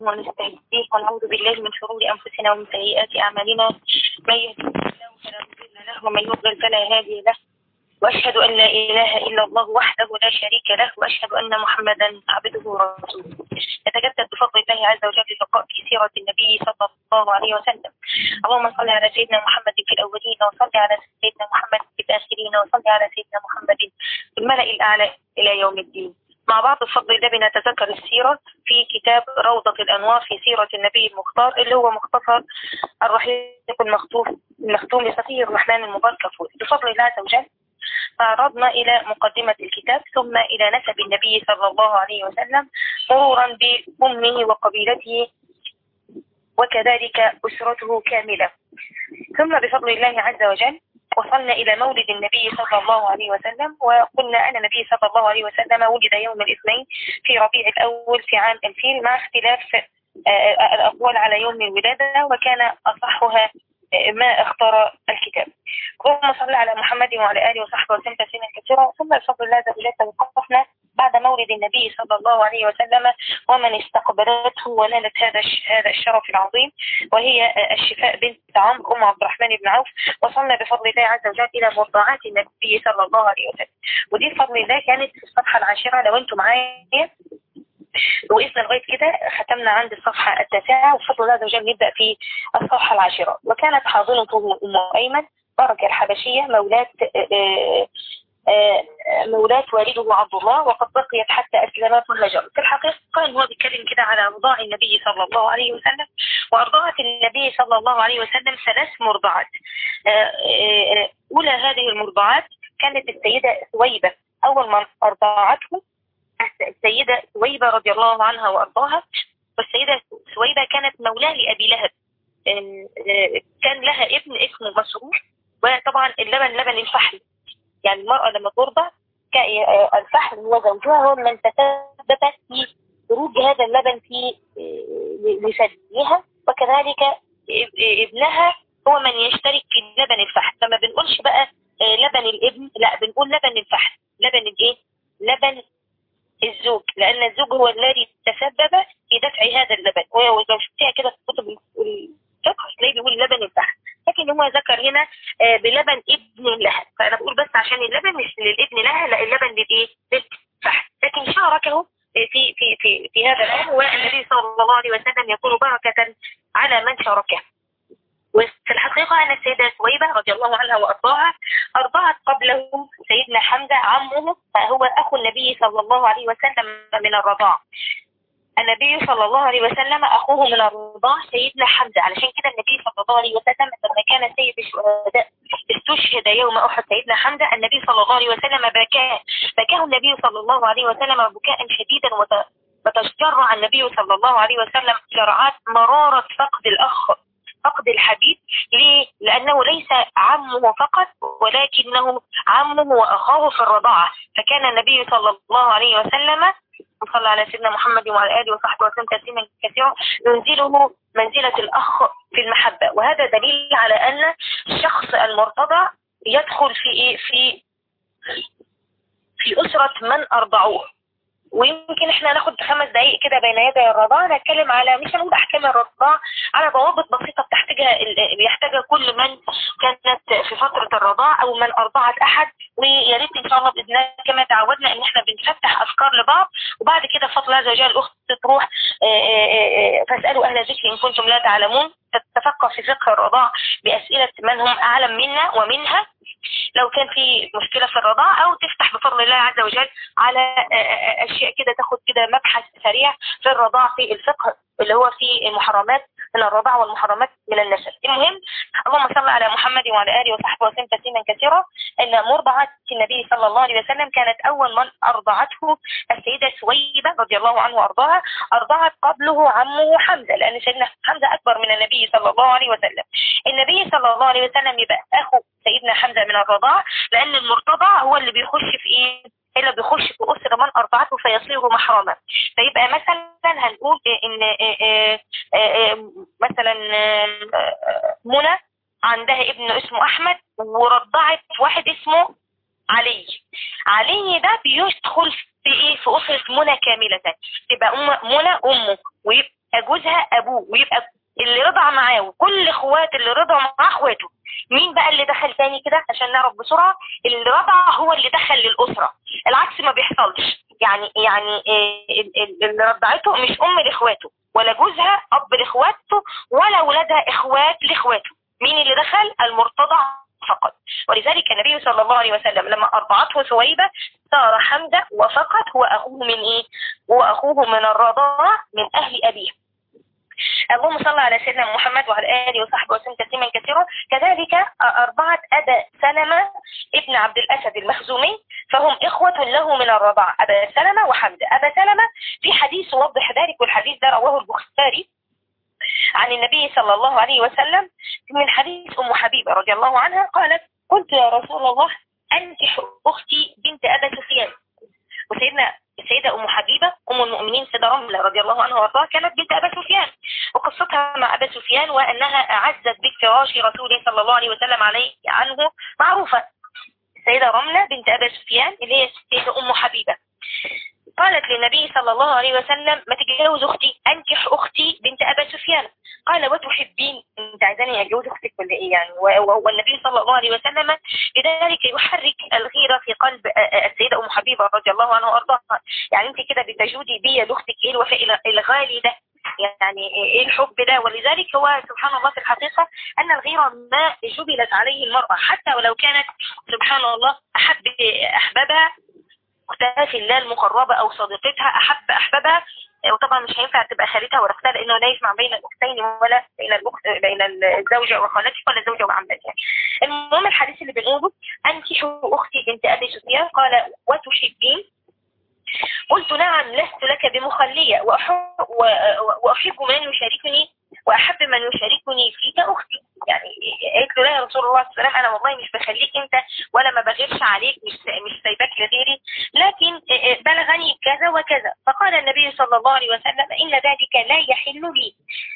ونستهديه ونعوذ بالله من شرور أنفسنا ومن سيئات أعمالنا من يهده الله فلا مضل له ومن يضلل فلا هادي له وأشهد أن لا إله إلا الله وحده لا شريك له وأشهد أن محمدا عبده ورسوله يتجدد بفضل الله عز وجل اللقاء في سيرة النبي صلى الله عليه وسلم اللهم صل على سيدنا محمد في الأولين وصل على سيدنا محمد في الآخرين وصل على سيدنا محمد في الملأ الأعلى إلى يوم الدين مع بعض بفضل الله بنتذكر السيرة في كتاب روضة الأنوار في سيرة النبي المختار اللي هو مختصر الرحيق المختوم المختوم لصفي الرحمن المبارك بفضل الله عز وجل تعرضنا إلى مقدمة الكتاب ثم إلى نسب النبي صلى الله عليه وسلم مرورا بأمه وقبيلته وكذلك أسرته كاملة ثم بفضل الله عز وجل وصلنا إلى مولد النبي صلى الله عليه وسلم وقلنا أن النبي صلى الله عليه وسلم ولد يوم الاثنين في ربيع الأول في عام 2000 مع اختلاف الأقوال على يوم الولادة وكان أصحها ما اختار الكتاب اللهم صل على محمد وعلى آله وصحبه وسلم تسليما كثيرا ثم بفضل الله عز وجل توقفنا بعد مولد النبي صلى الله عليه وسلم ومن استقبلته ونالت هذا هذا الشرف العظيم وهي الشفاء بنت عمرو ام عبد الرحمن بن عوف وصلنا بفضل الله عز وجل الى مرضعات النبي صلى الله عليه وسلم ودي بفضل الله كانت في الصفحه العاشره لو انتم معايا وقفنا لغايه كده ختمنا عند الصفحه التاسعه وبفضل الله عز وجل نبدا في الصفحه العاشره وكانت حاضنته ام ايمن بركه الحبشيه مولاه مولاة والده عبد الله وقد بقيت حتى أسلمت وهجرت في الحقيقة أن هو بيتكلم كده على رضاع النبي صلى الله عليه وسلم وأرضعت النبي صلى الله عليه وسلم ثلاث مرضعات أولى هذه المرضعات كانت السيدة سويبة أول من أرضعته السيدة سويبة رضي الله عنها وأرضاها والسيدة سويبة كانت مولاه لأبي لهب كان لها ابن اسمه مسرور وطبعا اللبن لبن الفحل يعني المرأة لما ترضع الفحل هو زوجها هو من تسبب في خروج هذا اللبن في لثديها وكذلك ابنها هو من يشترك في لبن الفحل فما بنقولش بقى لبن الابن لا بنقول لبن الفحل لبن الايه لبن الزوج لان الزوج هو الذي تسبب في دفع هذا اللبن ولو شفتيها كده في كتب الفقه تلاقيه بيقول لبن الفحل لكن هو ذكر هنا بلبن ابن لها فانا بقول بس عشان اللبن مش للابن لها لا اللبن للايه للفحل لكن شاركه في في في في هذا الامر والنبي صلى الله عليه وسلم يكون بركه على من شاركه وفي الحقيقة أن السيدة سويبة رضي الله عنها وأرضاها أرضعت قبله سيدنا حمزة عمه فهو أخو النبي صلى الله عليه وسلم من الرضاع النبي صلى الله عليه وسلم أخوه من الرضاع سيدنا حمزة علشان كده النبي صلى الله عليه وسلم لما كان سيد الشهداء استشهد يوم أحد سيدنا حمزة النبي صلى الله عليه وسلم بكاه بكاه النبي صلى الله عليه وسلم بكاء شديدا وتجرع النبي صلى الله عليه وسلم جرعات مرارة فقد الأخ فقد الحبيب ليه؟ لأنه ليس عمه فقط ولكنه عمه وأخاه في الرضاعة فكان النبي صلى الله عليه وسلم وصلى على سيدنا محمد وعلى آله وصحبه وسلم تسليما كثيرا ينزله منزلة الأخ في المحبة وهذا دليل على أن الشخص المرتضع يدخل في إيه؟ في في أسرة من أرضعوه ويمكن احنا ناخد خمس دقائق كده بين يدي الرضاعة نتكلم على مش هنقول احكام الرضاعة على ضوابط بسيطة بتحتاجها بيحتاجها كل من كانت في فترة الرضاعة او من ارضعت احد ويا ريت ان شاء الله باذن الله كما تعودنا ان احنا بنفتح افكار لبعض وبعد كده بفضل الله عز وجل الاخت تروح فاسالوا اهل الذكر ان كنتم لا تعلمون تتفقه في فقه الرضاعة باسئلة من هم اعلم منا ومنها لو كان في مشكلة في الرضاعة او تفتح بفضل الله عز وجل على اشياء كده تاخد كده مبحث سريع في الرضاعة في الفقه اللي هو في المحرمات من الرضاعة والمحرمات من النسل المهم اللهم صل على محمد وعلى آله وصحبه وسلم تسليما كثيرا ان مرضعة النبي صلى الله عليه وسلم كانت اول من ارضعته السيدة سويبة رضي الله عنه وارضاها ارضعت قبله عمه حمزة لان سيدنا حمزة اكبر من النبي صلى الله عليه وسلم النبي صلى الله عليه وسلم يبقى اخو سيدنا حمزة من الرضاعة لان المرتضع هو اللي بيخش في ايه الا بيخش في اسره من ارضعته فيصير محرما فيبقى مثلا هنقول ان مثلا منى عندها ابن اسمه احمد ورضعت واحد اسمه علي علي ده بيدخل في ايه في اسره منى كامله تبقى ام منى امه ويبقى جوزها ابوه ويبقى اللي رضع معاه وكل اخوات اللي رضعوا معاه اخواته مين بقى اللي دخل تاني كده عشان نعرف بسرعة اللي رضع هو اللي دخل للأسرة العكس ما بيحصلش يعني يعني اللي رضعته مش أم لإخواته ولا جوزها أب لإخواته ولا ولادها إخوات لإخواته مين اللي دخل المرتضع فقط ولذلك النبي صلى الله عليه وسلم لما أرضعته ثويبة صار حمزة وفقط هو أخوه من إيه هو أخوه من الرضاعة من أهل أبيه اللهم صل على سيدنا محمد وعلى آله وصحبه وسلم تسليما كثيرا كذلك أربعة أبا سلمة ابن عبد الأسد المخزومي فهم إخوة له من الرضاعة أبا سلمة وحمزة أبا سلمة في حديث يوضح ذلك والحديث ده رواه البخاري عن النبي صلى الله عليه وسلم من حديث أم حبيبة رضي الله عنها قالت قلت يا رسول الله أنكح أختي بنت أبا سفيان وسيدنا السيدة أم حبيبة أم المؤمنين سيدة رملة رضي الله عنها وارضاها كانت بنت أبا سفيان وقصتها مع أبا سفيان وأنها أعزت بفراش رسوله صلى الله عليه وسلم عليه عنه معروفة السيدة رملة بنت أبا سفيان اللي هي السيدة أم حبيبة قالت للنبي صلى الله عليه وسلم ما تتجوز أختي أنكح أختي بنت أبا سفيان قال وتحبين انت عايزاني أجوز أختك ولا إيه يعني والنبي صلى الله عليه وسلم لذلك يحرك الغيرة في قلب السيدة أم حبيبة رضي الله عنها وأرضاها يعني انت كده بتجودي بي لأختك إيه الوفاء الغالي ده يعني ايه الحب ده ولذلك هو سبحان الله في الحقيقة ان الغيرة ما جبلت عليه المرأة حتى ولو كانت سبحان الله احب احبابها اختها في الله المقربة او صديقتها احب احبابها وطبعا مش هينفع تبقى خالتها ولا اختها لانه لا يجمع بين الاختين ولا بين الاخت بين الزوجه وخالتها ولا الزوجه وعمتها. المهم الحديث اللي بنقوله انكحوا اختي بنت ابي سفيان قال وتحبين قلت نعم لست لك بمخلية وأحب, وأحب من يشاركني وأحب من يشاركني فيك أختي يعني قلت له يا رسول الله السلام أنا والله مش بخليك أنت ولا ما بغيرش عليك مش مش سايباك لغيري لكن بلغني كذا وكذا فقال النبي صلى الله عليه وسلم إن ذلك لا يحل لي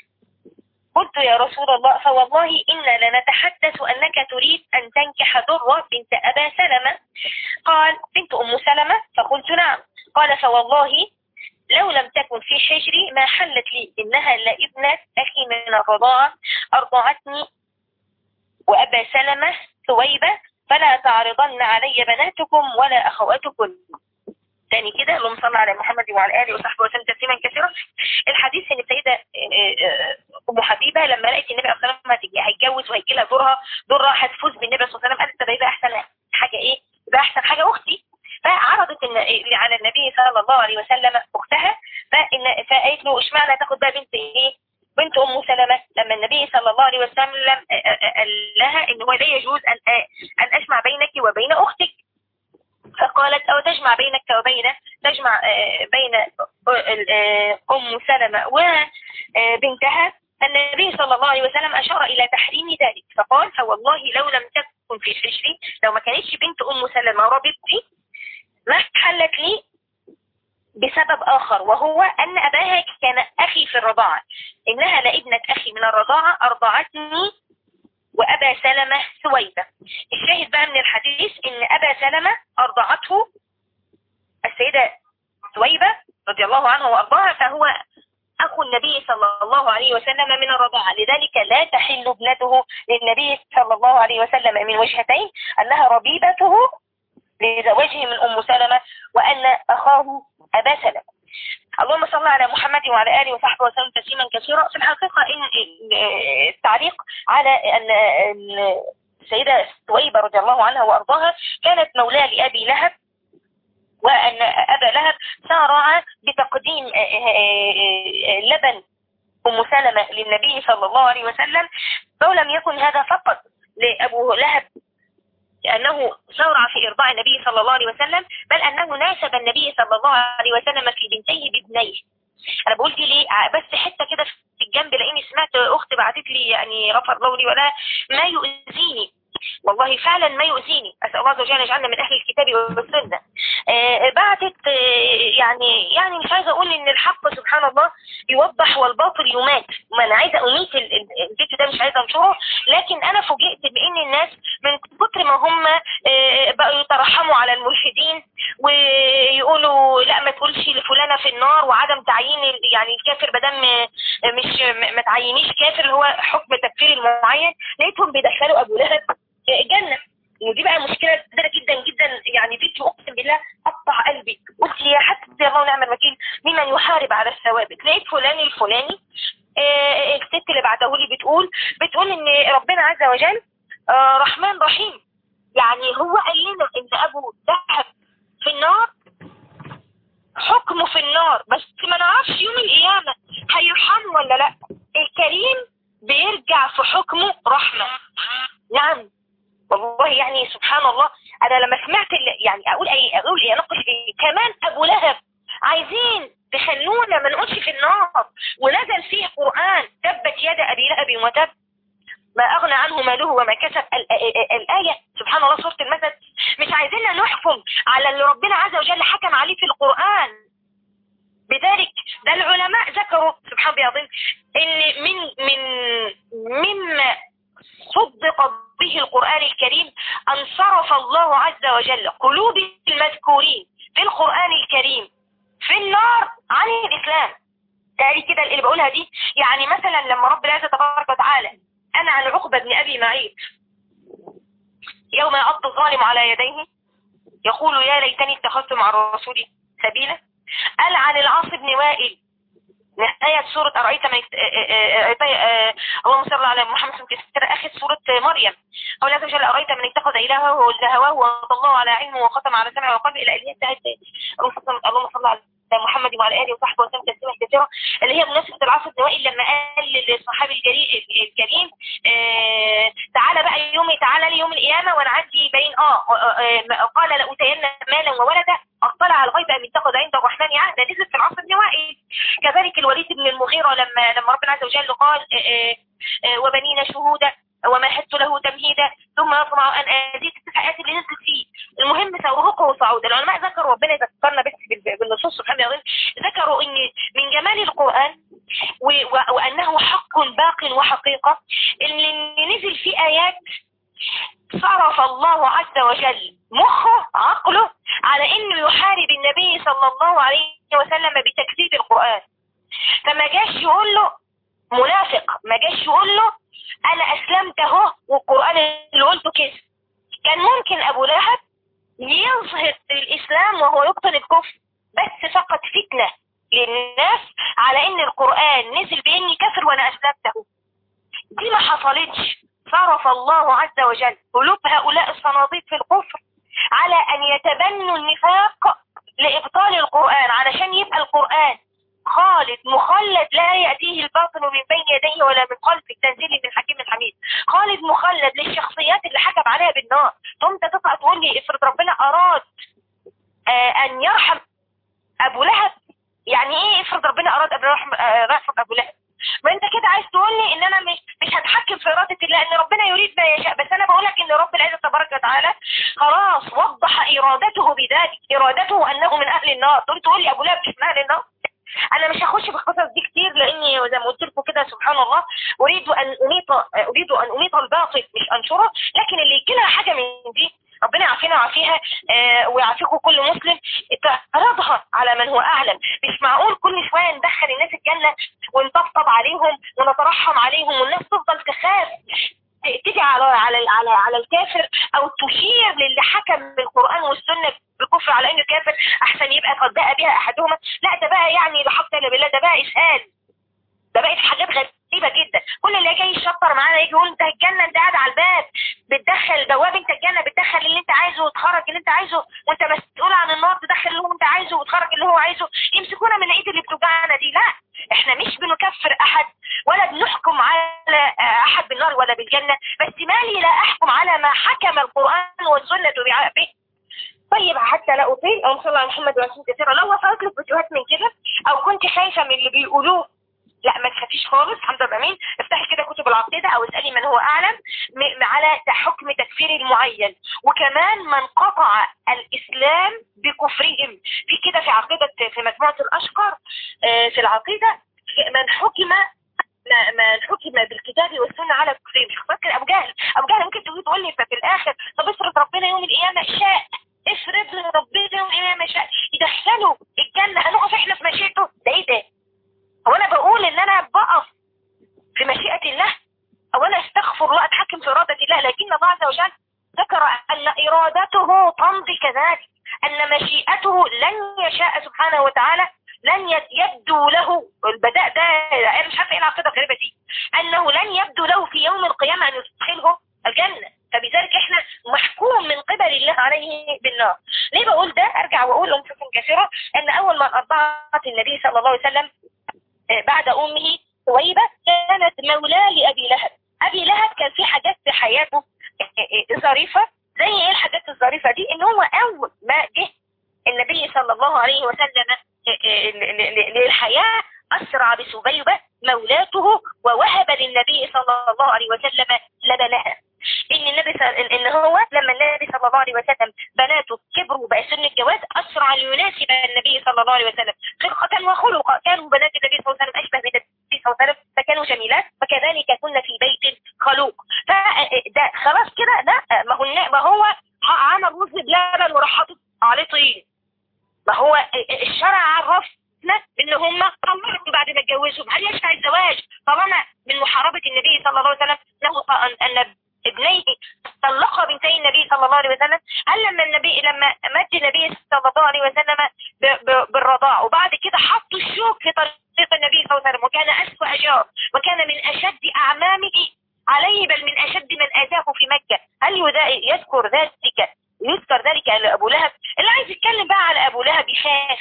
قلت يا رسول الله فوالله إنا لنتحدث أنك تريد أن تنكح درة بنت أبا سلمة قال بنت أم سلمة فقلت نعم قال فوالله لو لم تكن في حجري ما حلت لي إنها لابنة أخي من الرضاعة أرضعتني وأبا سلمة ثويبة فلا تعرضن علي بناتكم ولا أخواتكم تاني كده اللهم صل على محمد وعلى اله وصحبه وسلم تسليما كثيرا الحديث ان السيده آه، آه، ام حبيبه لما لقيت النبي صلى الله عليه وسلم هيتجوز وهيجي لها دورها دورها هتفوز بالنبي صلى الله عليه وسلم قالت ده يبقى احسن حاجه ايه؟ يبقى احسن حاجه اختي فعرضت إن على النبي صلى الله عليه وسلم اختها فإن فقالت له اشمعنى تاخد بقى بنت ايه بنت ام سلمة لما النبي صلى الله عليه وسلم قال لها ان هو لا يجوز ان ان اجمع بينك وبين اختك فقالت او تجمع بينك وبين تجمع بين ام سلمة وبنتها النبي صلى الله عليه وسلم اشار الى تحريم ذلك فقال فوالله لو لم تكن في حجري لو ما كانتش بنت ام سلمة ربيبتي ما حلت لي بسبب آخر وهو أن أباها كان أخي في الرضاعة إنها لابنة أخي من الرضاعة أرضعتني وأبا سلمة سويبة الشاهد بقى من الحديث إن أبا سلمة أرضعته السيدة سويبة رضي الله عنها وأرضاها فهو أخو النبي صلى الله عليه وسلم من الرضاعة لذلك لا تحل ابنته للنبي صلى الله عليه وسلم من وجهتين أنها ربيبته لزواجه من أم سلمة وأن أخاه أبا سلمة اللهم صل على محمد وعلى آله وصحبه وسلم تسليما كثيرا في الحقيقة إن التعليق على أن السيدة سويبة رضي الله عنها وأرضاها كانت مولاة لأبي لهب وأن أبا لهب سارع بتقديم لبن أم سلمة للنبي صلى الله عليه وسلم ولم يكن هذا فقط لأبو لهب لأنه شرع في إرضاع النبي صلى الله عليه وسلم بل أنه ناسب النبي صلى الله عليه وسلم في بنتيه بابنيه أنا بقول دي ليه بس حتة كده في الجنب لأني سمعت أخت بعتت لي يعني غفر الله لي ولا ما يؤذيني والله فعلا ما يؤذيني أسأل الله عز وجل يجعلنا من أهل الكتاب الكتاب والسنة آه، بعتت آه، يعني يعني مش عايزة اقول ان الحق سبحان الله يوضح والباطل يمات ما انا عايزة اميت ال- ال- الفيديو ده مش عايزة انشره لكن انا فوجئت بان الناس من كتر ما هم آه، بقوا يترحموا على الملحدين ويقولوا لا ما تقولش لفلانة في النار وعدم تعيين ال- يعني الكافر بدم مش ما تعينيش كافر اللي هو حكم تكفيري معين لقيتهم بيدخلوا ابو لهب جنة ودي بقى مشكلة كبيرة جدا جدا يعني فيديو اقسم بالله قطع قلبي قلت يا حسبي الله ونعم الوكيل ممن يحارب على الثوابت لقيت فلان الفلاني آه، الست اللي بعتهولي بتقول بتقول ان ربنا عز وجل آه، رحمن رحيم يعني هو قال لنا ان ابو ذهب في النار حكمه في النار بس ما نعرفش يوم القيامة هيرحمه ولا لا الكريم بيرجع في حكمه رحمة نعم والله يعني سبحان الله انا لما سمعت ال- يعني اقول اي اقول ايه اناقش ايه كمان ابو لهب عايزين تخلونا ما نقولش في النار ونزل فيه قرآن تبت يد ابي لهب وتب ما اغنى عنه ماله وما كسب ال- ال- ال- الآية سبحان الله سورة المثل مش عايزيننا نحكم على اللي ربنا عز وجل حكم عليه في القرآن بذلك ده العلماء ذكروا سبحان الله العظيم ان من من مما صدق به القرآن الكريم أن صرف الله عز وجل قلوب المذكورين في القرآن الكريم في النار عن الإسلام تالي كده اللي بقولها دي يعني مثلا لما رب العزة تبارك وتعالى أنا عن عقبة بن أبي معيط يوم يعض الظالم على يديه يقول يا ليتني اتخذت مع الرسول سبيلا قال عن العاص بن وائل نهاية سورة أرأيت من يت- آه، آه، آه، آه، اللهم صل على محمد صلى الله عليه وسلم آخر سورة مريم قول عز وجل أرأيت من اتخذ إلهه هواه وضله على علمه وختم على سمعه وقلبه إلى الآيات انتهت اللهم صل- اللهم صل على محمد وعلى آله وصحبه وسلم تسليما كثيرا اللي هي مناسبة العصر النوائي لما قال للصحابي الجريء الكريم آه، تعالى بقى يوم تعالى لي يوم القيامة وأنا عندي بين آه آه، آه، قال لأوتين مالا وولدا اطلع على الغيب أم اتخذ عند الرحمن عهدا نزلت في العصر النوائي كذلك الوليد بن المغيرة لما لما ربنا عز وجل قال آه، آه، آه، وبنينا شهودا ومهدت له تمهيدا ثم يطمع ان ازيد التسع ايات اللي نزلت فيه المهم سأرهقه صعودا العلماء ذكروا ربنا يذكرنا بس بال- بالنصوص سبحانه وتعالى ذكروا ان من جمال القرآن و- و- وانه حق باق وحقيقة ان اللي نزل فيه ايات صرف الله عز وجل مخه عقله على انه يحارب النبي صلى الله عليه وسلم بتكذيب القرآن فما جاش يقول له منافق ما جاش يقول له انا اسلمت اهو والقرآن اللي قلته كده كان ممكن ابو لهب يظهر الاسلام وهو يبطن الكفر بس فقط فتنة للناس على ان القرآن نزل باني كافر وانا اسلمته دي ما حصلتش صرف الله عز وجل قلوب هؤلاء الصناديق في الكفر على ان يتبنوا النفاق لابطال القرآن علشان يبقى القرآن خالد مخلد لا يأتيه الباطل من بين يديه ولا من خلفه تنزيل من حكيم الحميد خالد مخلد للشخصيات اللي حكم عليها بالنار ثم تطلع تقول لي افرض ربنا اراد آه ان يرحم ابو لهب يعني ايه افرض ربنا اراد ان يرحم آه يرحم ابو لهب ما انت كده عايز تقول لي ان انا مش مش هتحكم في اراده الله ان ربنا يريد ما يشاء بس انا بقول لك ان رب العزه تبارك وتعالى خلاص وضح ارادته بذلك ارادته انه من اهل النار تقول تقول لي ابو لهب مش من اهل النار انا مش هخش في القصص دي كتير لاني زي ما قلت لكم كده سبحان الله اريد ان اميط اريد ان اميط الباطل مش انشره لكن اللي يجيلها حاجه من دي ربنا يعافينا ويعافيها آه ويعافيكم كل مسلم تعرضها على من هو اعلم مش معقول كل شويه ندخل الناس الجنه ونطبطب عليهم ونترحم عليهم والناس تفضل تخاف تيجي على على على على الكافر او تشير للي حكم بالقران والسنه بالكفر على انه كافر احسن يبقى قد باء بها احدهما لا ده بقى يعني بحق الله بالله ده بقى اسهال ده بقت حاجات غريبه جدا كل اللي جاي يشطر معانا يجي يقول انت الجنه انت قاعد على الباب بتدخل بواب انت الجنه بتدخل اللي انت عايزه وتخرج اللي انت عايزه وانت مسؤول عن النار تدخل اللي هو انت عايزه وتخرج اللي هو عايزه يمسكونا من الايد اللي بتوجعنا دي لا احنا مش بنكفر احد ولا بنحكم على احد بالنار ولا بالجنه بس مالي لا احكم على ما حكم القران والسنه به طيب حتى لا اطيل او صلى على محمد وسلم كثيرا لو وصلت لك فيديوهات من كده او كنت خايفه من اللي بيقولوه لا ما تخافيش خالص حمد الامين افتحي كده كتب العقيده او اسالي من هو اعلم على حكم تكفير المعين وكمان من قطع الاسلام بكفرهم في كده في عقيده في مجموعه الاشقر في العقيده من حكم ما ما حكم بالكتاب والسنه على كفرهم مش فاكر ابو جهل ابو جهل ممكن تقول تقول لي ففي الاخر طب افرض ربنا يوم القيامه شاء افرض ربنا يوم القيامه شاء يدخله الجنه هنقف احنا في مشيئته ده ايه ده هو انا بقول ان انا بقف في مشيئة الله او انا استغفر الله اتحكم في ارادة الله لكن الله عز وجل ذكر ان ارادته تمضي كذلك ان مشيئته لن يشاء سبحانه وتعالى لن يبدو له البداء ده انا مش عارفه ايه العقيده الغريبه دي انه لن يبدو له في يوم القيامه ان يدخله الجنه فبذلك احنا محكوم من قبل الله عليه بالنار ليه بقول ده ارجع واقول ام كثيره ان اول من ارضعت النبي صلى الله عليه وسلم بعد امه ثويبة كانت مولاه لأبي لهب أبي لهب كان في حاجات في حياته ظريفة زي ايه الحاجات الظريفة دي ان هو اول ما جه النبي صلى الله عليه وسلم للحياة اسرع بسبيبة مولاته ووهب للنبي صلى الله عليه وسلم لبنها ان النبي ان هو لما النبي صلى الله عليه وسلم بناته كبروا وبقى سن الجواز اسرع ليناسب النبي صلى الله عليه وسلم خلقة وخلقا كانوا بنات النبي صلى الله عليه وسلم اشبه بالنبي صلى الله عليه وسلم فكانوا جميلات فكذلك كنا في بيت خلوق فده خلاص كده لا ما هو ما هو عمل رز بلبن وراح حاطط عليه طين ما هو الشرع عرفنا ان هم طلقوا بعد ما اتجوزوا هل يشفع الزواج طالما من محاربة النبي صلى الله عليه وسلم له ان ابنيه طلقها بنتي النبي صلى الله عليه وسلم هل لما النبي لما مد النبي صلى الله عليه وسلم بالرضاع وبعد كده حطوا الشوك في طريق النبي صلى الله عليه وسلم وكان أسوأ جار وكان من أشد أعمامه عليه بل من أشد من آتاه في مكة هل يذكر ذلك يذكر ذلك على أبو لهب اللي عايز يتكلم بقى على أبو لهب يخاف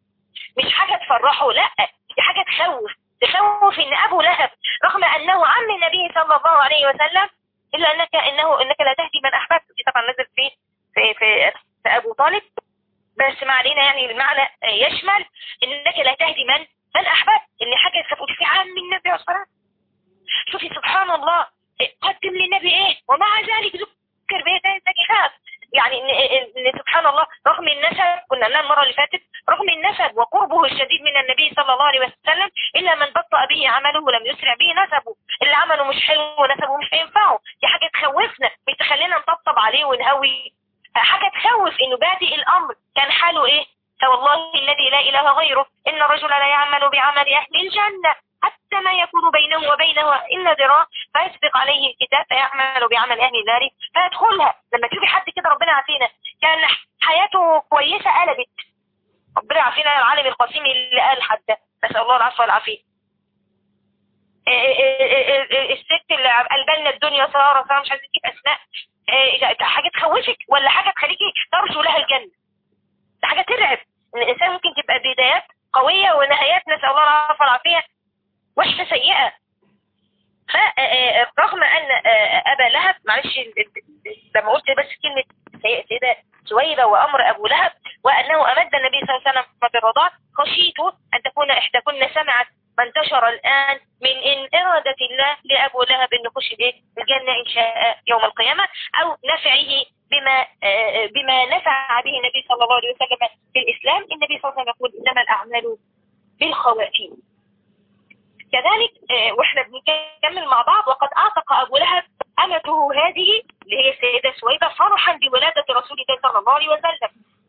مش حاجة تفرحه لا دي حاجة تخوف تخوف ان ابو لهب رغم انه عم النبي صلى الله عليه وسلم الا انك انه انك لا تهدي من احببت دي طبعا نزل في في في, في ابو طالب بس ما علينا يعني المعنى يشمل انك لا تهدي من من احببت ان حاجه تقول في عام النبي عليه الصلاه شوفي سبحان الله قدم للنبي ايه ومع ذلك ذكر به يخاف يعني إن, إن سبحان الله رغم النسب كنا قلنا المره اللي فاتت رغم النسب وقربه الشديد من النبي صلى الله عليه وسلم الا من بطأ به عمله ولم يسرع به نسبه اللي عمله مش حلو ونسبه مش هينفعه دي حاجه تخوفنا مش تخلينا نطبطب عليه ونهوي حاجه تخوف انه بادئ الامر كان حاله ايه فوالله الذي لا اله غيره ان الرجل لا يعمل بعمل اهل الجنه حتى ما يكون بينه وبينه إلا ذراع فيسبق عليه الكتاب فيعمل بعمل أهل النار فيدخلها لما تشوفي حد كده ربنا عافينا كان حياته كويسة قلبت ربنا عافينا العالم القسيم اللي قال حتى نسأل الله العفو والعافية الست اللي قلبلنا الدنيا سارة سارة مش عايزين نجيب أسماء حاجة تخوفك ولا حاجة تخليكي ترجو لها الجنة ده حاجة ترعب ان الإنسان ممكن تبقى بدايات قوية ونهايات نسأل الله العفو والعافية وحشة سيئة فرغم ان ابا لهب معلش لما قلت بس كلمة سيدة سويبة وامر ابو لهب وانه امد النبي صلى الله عليه وسلم بالرضاعة خشيت ان تكون احداكن سمعت ما انتشر الان من ان ارادة الله لابو لهب ان يخش به الجنة ان شاء يوم القيامة او نفعه بما بما نفع به النبي صلى الله عليه وسلم في الاسلام النبي صلى الله عليه وسلم يقول انما الاعمال بالخواتيم كذلك واحنا بنكمل مع بعض وقد اعتق ابو لهب امته هذه اللي هي السيدة سويبة فرحا بولادة رسول الله صلى الله عليه وسلم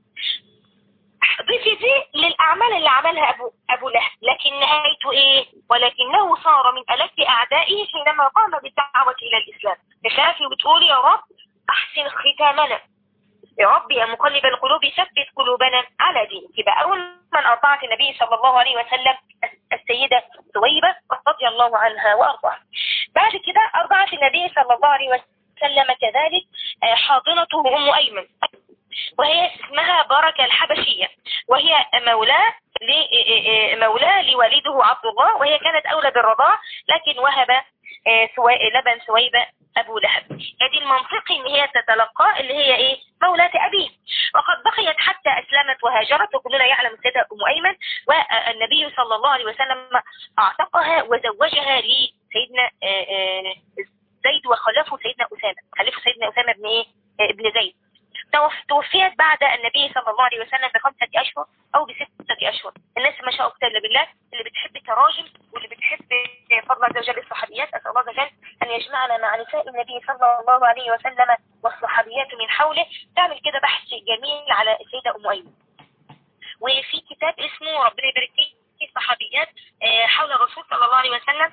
ضيفي دي للاعمال اللي عملها ابو ابو لهب لكن نهايته ايه ولكنه صار من الد اعدائه حينما قام بالدعوة الى الاسلام تخافي وبتقولي يا رب احسن ختامنا يا رب يا مقلب القلوب ثبت قلوبنا على دينك يبقى اول من اطاعت النبي صلى الله عليه وسلم السيدة ثويبة رضي الله عنها وارضاها بعد كده ارضعت النبي صلى الله عليه وسلم كذلك حاضنته ام ايمن وهي اسمها بركة الحبشية وهي مولاه مولاه لوالده عبد الله وهي كانت اولى بالرضاع لكن وهب لبن ثويبة ابو لهب هذه المنطقي ان هي تتلقاه اللي هي ايه مولاة ابيه وقد بقيت حتى اسلمت وهاجرت وكلنا يعلم السيدة ام ايمن والنبي صلى الله عليه وسلم اعتقها وزوجها لسيدنا زيد وخلفه سيدنا اسامه خلفه سيدنا اسامه بن ايه ابن زيد توفيت بعد النبي صلى الله عليه وسلم بخمسة أشهر أو بستة أشهر الناس ما شاء الله بالله اللي بتحب التراجم واللي بتحب فضل عز وجل الصحابيات أسأل الله عز وجل أن يجمعنا مع نساء النبي صلى الله عليه وسلم والصحابيات من حوله تعمل كده بحث جميل على السيدة أم أيمن وفي كتاب اسمه ربنا يبارك فيه صحابيات حول الرسول صلى الله عليه وسلم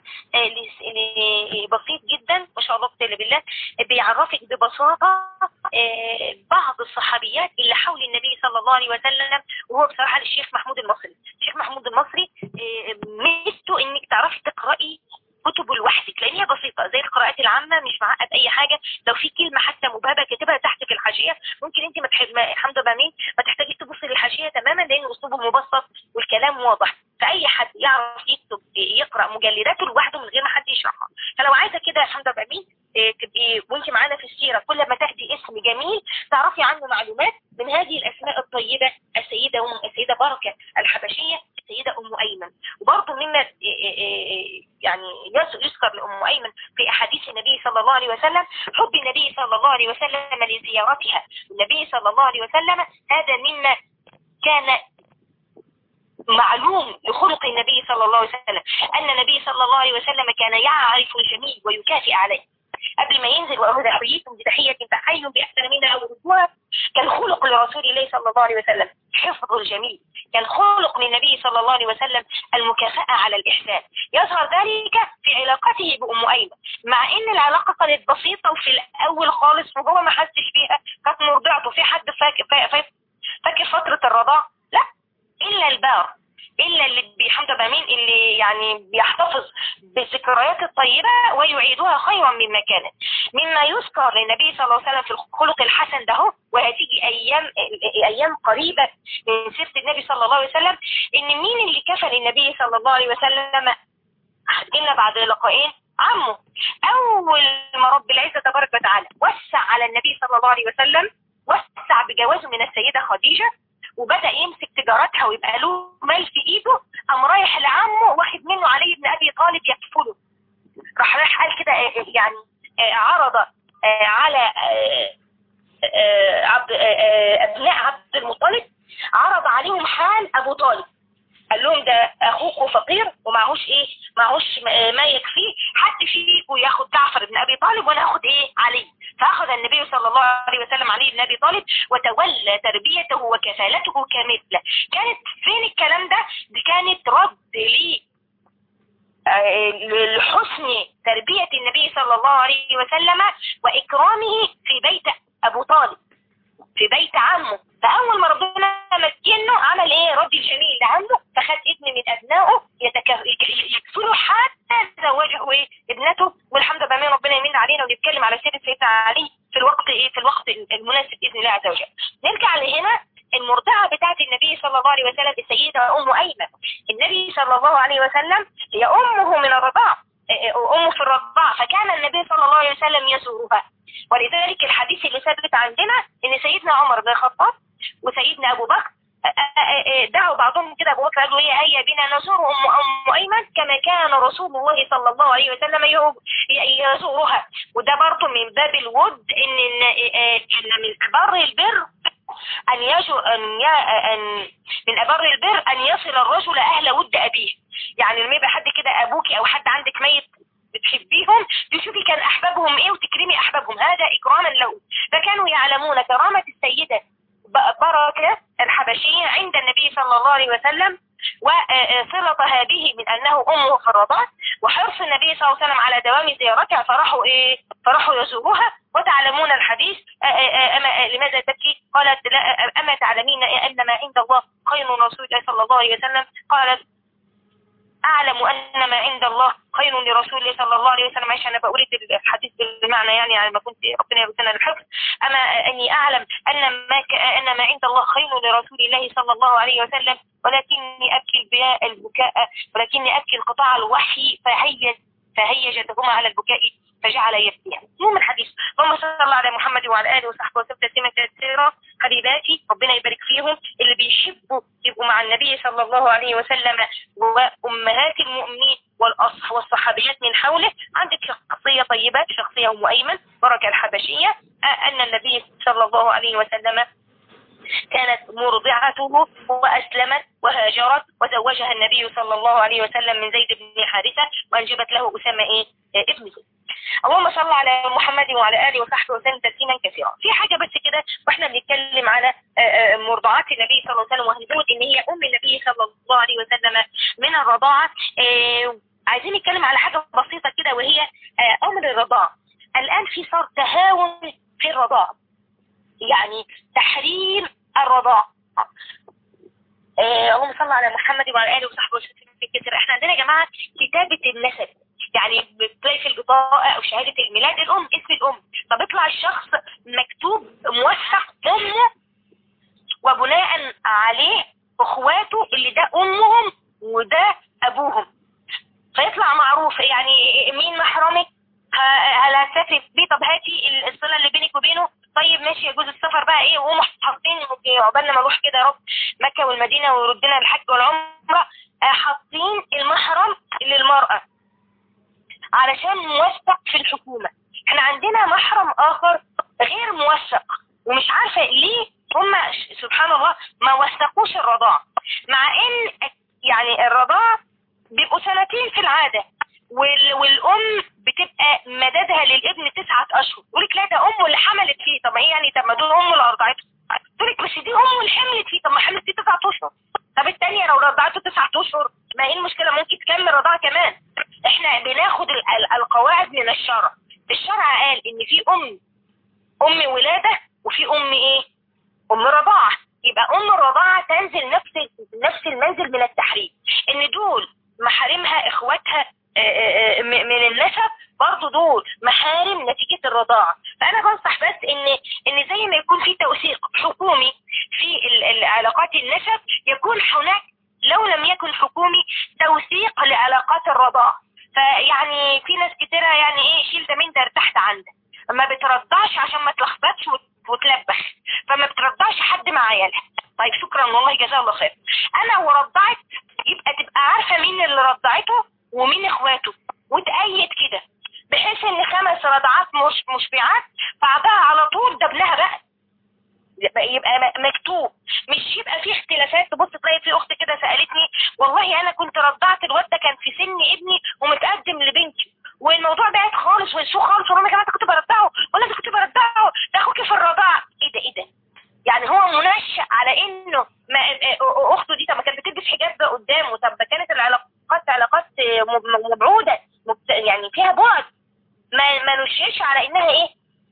بسيط جدا ما شاء الله قتل بالله بيعرفك ببساطة بعض الصحابيات اللي حول النبي صلى الله عليه وسلم وهو بصراحة للشيخ محمود المصري الشيخ محمود المصري ميزته انك تعرفي تقرأي كتبه لوحدك لان هي بسيطة زي القراءات العامة مش معقد اي حاجة لو في كلمة حتى مبهبة كاتبها تحت في الحاشية ممكن انت ما تحب الحمد لله مين ما تحتاجيش تبصي للحاشية تماما لان اسلوبه مبسط والكلام واضح فاي حد يعرف يكتب يقرأ مجلداته لوحده من غير ما حد يشرحها فلو عايزة كده الحمد لله مين تبقي وانت معانا في السيرة كل ما تاخدي اسم جميل تعرفي عنه معلومات من هذه الاسماء الطيبة السيدة أم السيدة بركة الحبشية السيدة ام ايمن وبرضه مما يعني يذكر لام ايمن في احاديث النبي صلى الله عليه وسلم حب النبي صلى الله عليه وسلم لزيارتها النبي صلى الله عليه وسلم هذا مما كان معلوم لخلق النبي صلى الله عليه وسلم أن النبي صلى الله عليه وسلم كان يعرف الجميل ويكافئ عليه قبل ما ينزل وأهد أحييكم بتحية فحي بأحسن منها أو ردوها كان خلق لرسول الله صلى الله عليه وسلم حفظ الجميل كان خلق من النبي صلى الله عليه وسلم المكافأة على الإحسان يظهر ذلك في علاقته بأم أيمن مع إن العلاقة كانت بسيطة وفي الأول خالص وهو ما حسش فيها كانت مرضعته في حد فاكر, فاكر فترة الرضاع لا إلا البار إلا اللي بيحمد بمين اللي يعني بيحتفظ بالذكريات الطيبة ويعيدها خيرا مما كانت مما يذكر للنبي صلى الله عليه وسلم في الخلق الحسن ده وهتيجي أيام أيام قريبة من سيرة النبي صلى الله عليه وسلم إن مين اللي كفل النبي صلى الله عليه وسلم قلنا بعد لقاءين عمه أول ما رب العزة تبارك وتعالى وسع على النبي صلى الله عليه وسلم وسع بجوازه من السيدة خديجة وبدأ يمسك تجارتها ويبقى له مال في ايده قام رايح لعمه واخد منه علي بن ابي طالب يكفله راح رايح قال كده يعني عرض على عبد ابناء عبد المطلب عرض عليهم حال ابو طالب قال لهم ده اخوكم فقير ومعهوش ايه معهوش ما يكفيه حد فيكم ياخد جعفر بن ابي طالب وانا اخد ايه علي فاخذ النبي صلى الله عليه وسلم علي بن ابي طالب وتولى تربيته وكفالته كامله كانت فين الكلام ده دي كانت رد لي لحسن تربية النبي صلى الله عليه وسلم وإكرامه في بيت أبو طالب في بيت عمه فأول ما ربنا مكنه عمل إيه رد الجميل لعمه فخد ابن من أبنائه يكفله حتى زوجه إيه ابنته والحمد لله ربنا يمين علينا ونتكلم على سيرة سيدنا علي في الوقت إيه في الوقت المناسب بإذن الله عز وجل نرجع لهنا المرضعة بتاعت النبي صلى الله عليه وسلم السيدة أم أيمن النبي صلى الله عليه وسلم هي أمه من الرضاعة أمه في الرضاعة فكان النبي صلى الله عليه وسلم يزورها ولذلك الحديث اللي ثبت عندنا ان سيدنا عمر بن الخطاب وسيدنا ابو بكر دعوا بعضهم كده ابو بكر قالوا ايه هيا بنا نزور ام ام ايمن كما كان رسول الله صلى الله عليه وسلم يزورها وده برضه من باب الود ان ان من بر البر ان يجو ان, أن من ابر البر ان يصل الرجل اهل ود ابيه يعني لما يبقى حد كده ابوك او حد عندك ميت بتحبيهم تشوفي كان احبابهم ايه وتكرمي احبابهم هذا اكراما له فكانوا يعلمون كرامة السيدة بركة الحبشية عند النبي صلى الله عليه وسلم وصلتها به من انه امه في الرضاعة وحرص النبي صلى الله عليه وسلم على دوام زيارتها فراحوا ايه فراحوا يزوروها وتعلمون الحديث أما لماذا تبكي قالت لا أما تعلمين أن ما عند الله خير رسول الله صلى الله عليه وسلم قالت أعلم أن ما عند الله خير لرسول الله صلى الله عليه وسلم عشان أنا بقول الحديث بالمعنى يعني يعني ما كنت ربنا يرزقنا الحفظ أما أني أعلم أن ما ك... أن ما عند الله خير لرسول الله صلى الله عليه وسلم ولكني أبكي البكاء البكاء ولكني أبكي انقطاع الوحي فهيج فهيجتهما على البكاء فجعل يبكي المهم الحديث اللهم صل على محمد وعلى اله وصحبه وسلم تسليما كثيرا حبيباتي ربنا يبارك فيهم اللي بيحبوا يبقوا مع النبي صلى الله عليه وسلم وامهات المؤمنين والأصح والصحابيات من حوله عندك شخصية طيبة شخصية أم أيمن بركة الحبشية أن النبي صلى الله عليه وسلم كانت مرضعته وأسلمت وهاجرت وزوجها النبي صلى الله عليه وسلم من زيد بن حارثة وأنجبت له أسامة إيه ابنه اللهم صل على محمد وعلى آله وصحبه وسلم تسليما كثيرا في حاجة بس كده واحنا بنتكلم على مرضعات النبي صلى الله عليه وسلم وهنقول ان هي ام النبي صلى الله عليه وسلم من الرضاعة عايزين نتكلم على حاجة بسيطة كده وهي امر الرضاعة الان في صار تهاون في الرضاعة يعني تحريم الرضاعة اللهم صل على محمد وعلى اله وصحبه وسلم كتير احنا عندنا يا جماعه كتابه النسب يعني بتلاقي في البطاقه او شهاده الميلاد الام اسم الام فبيطلع الشخص مكتوب موثق امه وبناء عليه اخواته اللي ده امهم وده ابوهم فيطلع معروف يعني مين محرمك هل هتسافري بيه طب هاتي الصله اللي بينك وبينه طيب ماشي يجوز السفر بقى ايه وهم حاطين عقبال ما نروح كده يا رب مكه والمدينه ويردنا الحج والعمره حاطين المحرم للمراه علشان موثق في الحكومه احنا عندنا محرم اخر غير موثق ومش عارفه ليه هم سبحان الله ما وثقوش الرضاعه مع ان يعني الرضاعه بيبقوا سنتين في العاده وال... والام بتبقى مددها للابن تسعة اشهر يقول لك لا ده امه اللي حملت فيه طب ايه يعني طب ما دول امه اللي رضعته تقول لك بس دي امه اللي حملت فيه طب ما حملت فيه تسعة اشهر طب الثانيه لو رضعته تسعة اشهر ما ايه المشكله ممكن تكمل رضاعه كمان احنا بناخد ال... ال... القواعد من الشرع الشرع قال ان في ام ام ولاده وفي ام ايه ام رضاعه يبقى ام الرضاعه تنزل نفس نفس المنزل من التحريم ان دول محارمها اخواتها من النسب برضو دول محارم نتيجة الرضاعة فأنا بنصح بس إن إن زي ما يكون في توثيق حكومي في العلاقات النسب يكون هناك لو لم يكن حكومي توثيق لعلاقات الرضاعة فيعني في ناس كتيرة يعني إيه شيل ده من ده ارتحت عندك ما بترضعش عشان ما تلخبطش وتلبخ فما بترضعش حد مع عيالها طيب شكرا والله جزاه الله خير أنا ورضعت يبقى تبقى عارفة مين اللي رضعته ومين اخواته وتأيد كده بحيث ان خمس رضعات مش مشبعات بعدها على طول ده ابنها بقى يبقى, يبقى مكتوب مش يبقى في اختلافات تبص تلاقي في اخت كده سالتني والله انا كنت رضعت الواد ده كان في سن ابني ومتقدم لبنتي والموضوع بعد خالص ويسوق خالص وانا كمان كنت برضعه ولا انت كنت برضعه ده اخوكي في الرضاعه ايه ده ايه ده يعني هو منشأ على انه ما اخته دي طب ما كانت بتلبس حجاب قدامه طب كانت العلاقات علاقات مبعودة يعني فيها بعد ما ما نشيش على انها ايه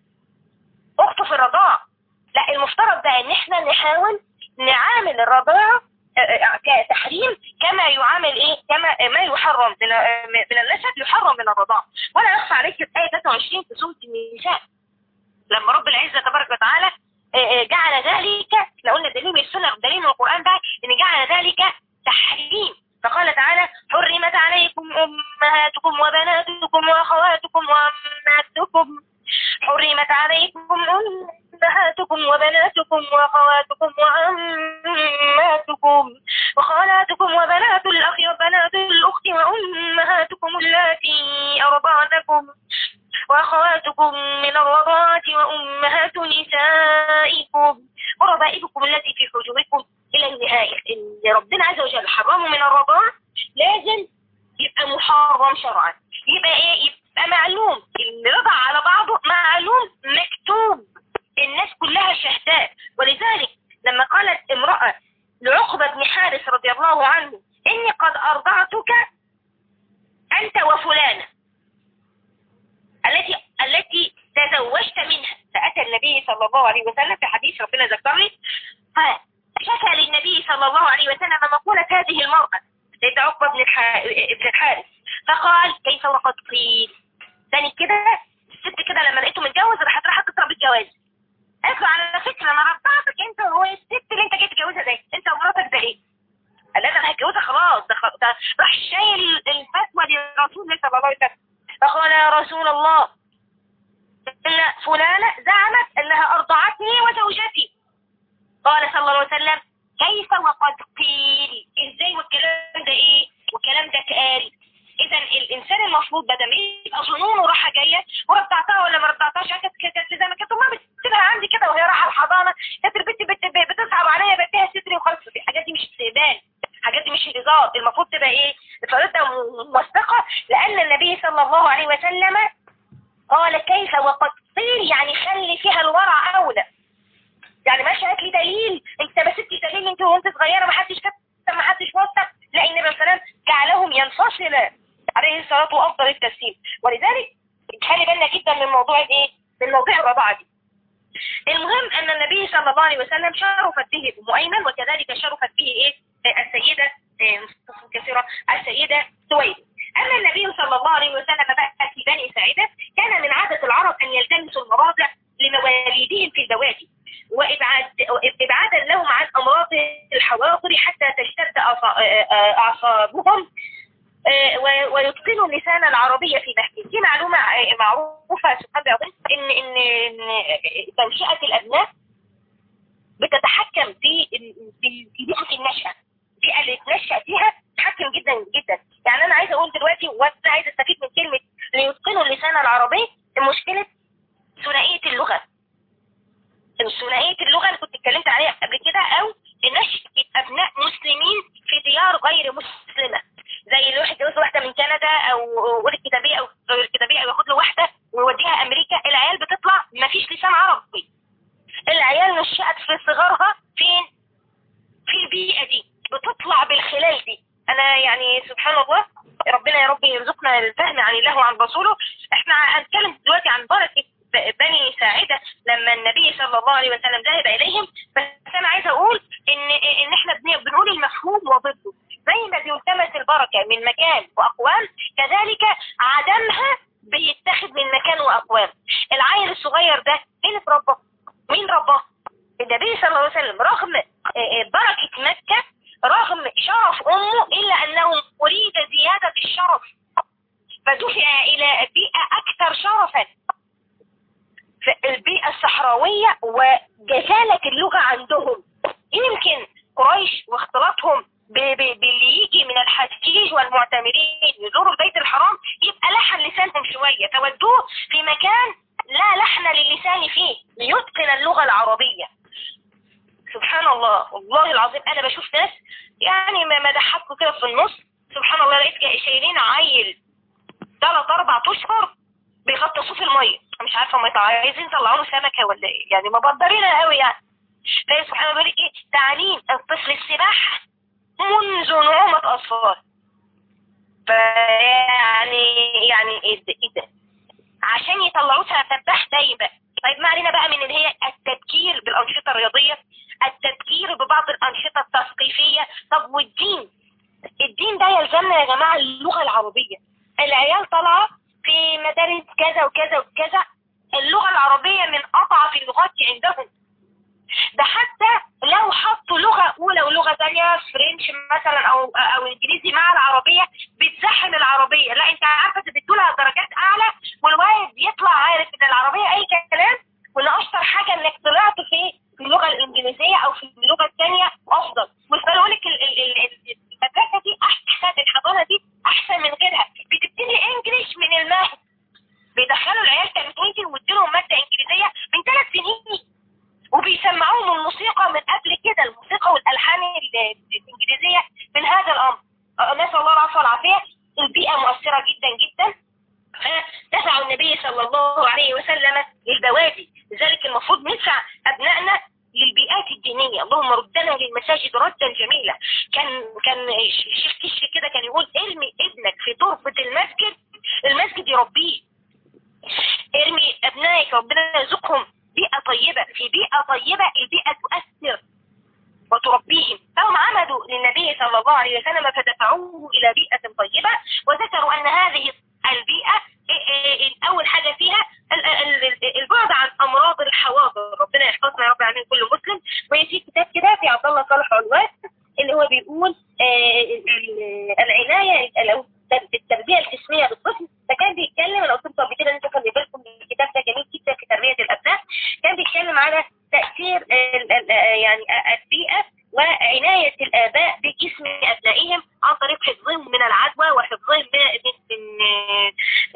اخته في الرضاعة لا المفترض بقى ان احنا نحاول نعامل الرضاعة كتحريم كما يعامل ايه كما ما يحرم من من النسب يحرم من الرضاعة ولا يخفى عليك الآية 23 في سورة النساء لما رب العزة تبارك وتعالى جعل ذلك لو قلنا دليل من السنة دليل من القرآن بقى ان جعل ذلك تحريم فقال تعالى حرمت عليكم أمهاتكم وبناتكم وأخواتكم وأماتكم حرمت عليكم أمهاتكم وبناتكم وأخواتكم وعماتكم وخالاتكم وبنات الأخ وبنات الأخت وأمهاتكم اللاتي أرضعنكم وأخواتكم من الرضاعة وأمهات نسائكم وربائبكم التي في حجوركم إلى النهاية إن ربنا عز وجل حرمه من الرضاعة لازم يبقى محرم شرعا يبقى إيه يبقى معلوم الرضا على بعضه معلوم مكتوب الناس كلها شهداء ولذلك لما قالت امرأة لعقبة بن حارث رضي الله عنه إني قد أرضعتك أنت وفلانة التي التي تزوجت منها فأتى النبي صلى الله عليه وسلم في حديث ربنا ذكرني فشكى للنبي صلى الله عليه وسلم مقولة هذه المرأة سيد عقبة بن ابن الحارث فقال كيف وقد قيل ثاني كده الست كده لما لقيته متجوز راحت راحت تضرب الجواز قالت له على فكرة انا رضعتك انت وهو الست اللي انت جاي تتجوزها ده انت ومراتك ده ايه؟ قال لها انا هتجوزها خلاص ده, ده راح شايل الفتوى لرسول الله صلى الله عليه وسلم فقال يا رسول الله فلانة زعمت أنها أرضعتني وزوجتي قال صلى الله عليه وسلم كيف وقد قيل إزاي والكلام ده إيه والكلام ده اتقال اذا الانسان المفروض بدل يبقى ظنونه راحه جايه ورضعتها ولا ما رضعتهاش كانت كانت زي ما كانت امها بتسيبها عندي كده وهي رايحه الحضانه كانت البنت بت- بتصعب عليا بديها ستري وخلاص الحاجات دي مش استهبال الحاجات دي مش هزار المفروض تبقى ايه فريضه موثقه لان النبي صلى الله عليه وسلم قال كيف وقد قيل يعني خلي فيها الورع اولى يعني ماشي هات لي دليل انت ما سبتي دليل انت وانت صغيره ما حدش كتب ما حدش وثق لا النبي صلى الله عليه وسلم جعلهم ينفصلا عليه الصلاه وافضل التسليم ولذلك خلي بالنا جدا من موضوع الايه من موضوع الرضاعه دي المهم ان النبي صلى الله عليه وسلم شرفت به ام ايمن وكذلك شرفت به ايه السيده إيه، كثيرة السيده سويد اما النبي صلى الله عليه وسلم بقى في بني ساعده كان من عاده العرب ان يلتمسوا المراضع لمواليدهم في البوادي وإبعاد إبعادا لهم عن أمراض الحواضر حتى تشتد أعصا- أعصابهم آه، و- ويتقنوا اللسان العربية في محكي دي معلومة آه، معروفة سبحان الله العظيم إن إن إن تنشئة الأبناء بتتحكم في في في بيئة النشأة البيئة اللي تنشأ فيها تتحكم جدا جدا يعني أنا عايزة أقول دلوقتي وأنا عايزة أستفيد من كلمة ليتقنوا اللسان العربي مشكلة ثنائية اللغة ثنائية اللغة اللي كنت اتكلمت عليها قبل كده أو نشأة أبناء مسلمين في ديار غير مسلمة زي الواحد يتجوز واحدة من كندا أو ولد كتابية أو غير كتابية أو ياخد له واحدة ويوديها أمريكا العيال بتطلع مفيش لسان عربي العيال نشأت في صغرها فين؟ في البيئة دي بتطلع بالخلال دي أنا يعني سبحان الله ربنا يا رب يرزقنا الفهم عن الله وعن رسوله احنا هنتكلم دلوقتي عن بركة بني ساعدة لما النبي صلى الله عليه وسلم ذهب إليهم بس أنا عايزة أقول إن إن إحنا بن- بنقول المفهوم وضده زي ما بيلتمس البركة من مكان وأقوام كذلك عدمها بيتاخد من مكان وأقوام العيل الصغير ده مين اتربى؟ مين رباه؟ النبي صلى الله عليه وسلم رغم آه، آه، بركة مكة رغم شرف أمه إلا أنه أريد زيادة الشرف فدفع إلى بيئة أكثر شرفا في البيئة الصحراوية وجزالة اللغة عندهم يمكن قريش واختلاطهم ب- ب- باللي يجي من الحجيج والمعتمرين يزوروا البيت الحرام يبقى لحن لسانهم شوية فودوه في مكان لا لحن للسان فيه ليتقن اللغة العربية سبحان الله والله العظيم انا بشوف ناس يعني ما ما ضحكوا كده في النص سبحان الله لقيت جاي- شايلين عيل ثلاث اربع اشهر بيغطسوه في الميه مش عارفه ما يطلع- عايزين يطلعوا له سمكه ولا ايه يعني مبدرينها قوي يعني تلاقي سبحان الله بيقول لك ايه تعليم الطفل السباحه منذ نعومه اطفال فيعني يعني ايه ده ايه ده عشان يطلعوه سباح دايما طيب ما علينا بقى من اللي هي التذكير بالانشطه الرياضيه التذكير ببعض الانشطه التثقيفيه طب والدين الدين ده يلزمنا يا جماعه اللغه العربيه العيال طالعه في مدارس كذا وكذا وكذا اللغه العربيه من اضعف اللغات عندهم ده حتى لو حطوا لغة أولى ولغة ثانية فرنش مثلا أو أو إنجليزي مع العربية بتزحم العربية لا أنت عارفة تدوا لها درجات أعلى والوالد يطلع عارف إن العربية أي كلام وإن أشطر حاجة إنك طلعت في اللغة الإنجليزية أو في اللغة الثانية أفضل مش بقول لك ال- ال- ال- المدرسة دي أحسن الحضانة دي أحسن من غيرها بتبتدي إنجليش من المهد بيدخلوا العيال تلاتين ويديلهم مادة إنجليزية من ثلاث سنين وبيسمعوهم الموسيقى من قبل كده الموسيقى والالحان ال- الانجليزيه من هذا الامر أه، نسال الله العفو والعافيه البيئه مؤثره جدا جدا فدفع النبي صلى الله عليه وسلم للبوادي لذلك المفروض ندفع ابنائنا للبيئات الدينيه اللهم ردنا للمساجد ردا جميلا كان كان شيخ كشف كده كان يقول ارمي ابنك في تربه المسجد المسجد يربيه ارمي ابنائك ربنا يرزقهم بيئة طيبة في بيئة طيبة البيئة تؤثر وتربيهم فهم عمدوا للنبي صلى الله عليه وسلم فدفعوه إلى بيئة طيبة وذكروا أن هذه البيئة إيه إيه أول حاجة فيها ال- ال- ال- البعد عن أمراض الحواضر ربنا يحفظنا يا رب العالمين كل مسلم وفي كتاب كده في عبد الله صالح علوان اللي هو بيقول آه، ال- ال- العناية أو التربية الجسمية للطفل فكان بيتكلم انا قلت لكم قبل كده ان انتوا خلي بالكم الكتاب ده جميل جدا في تربية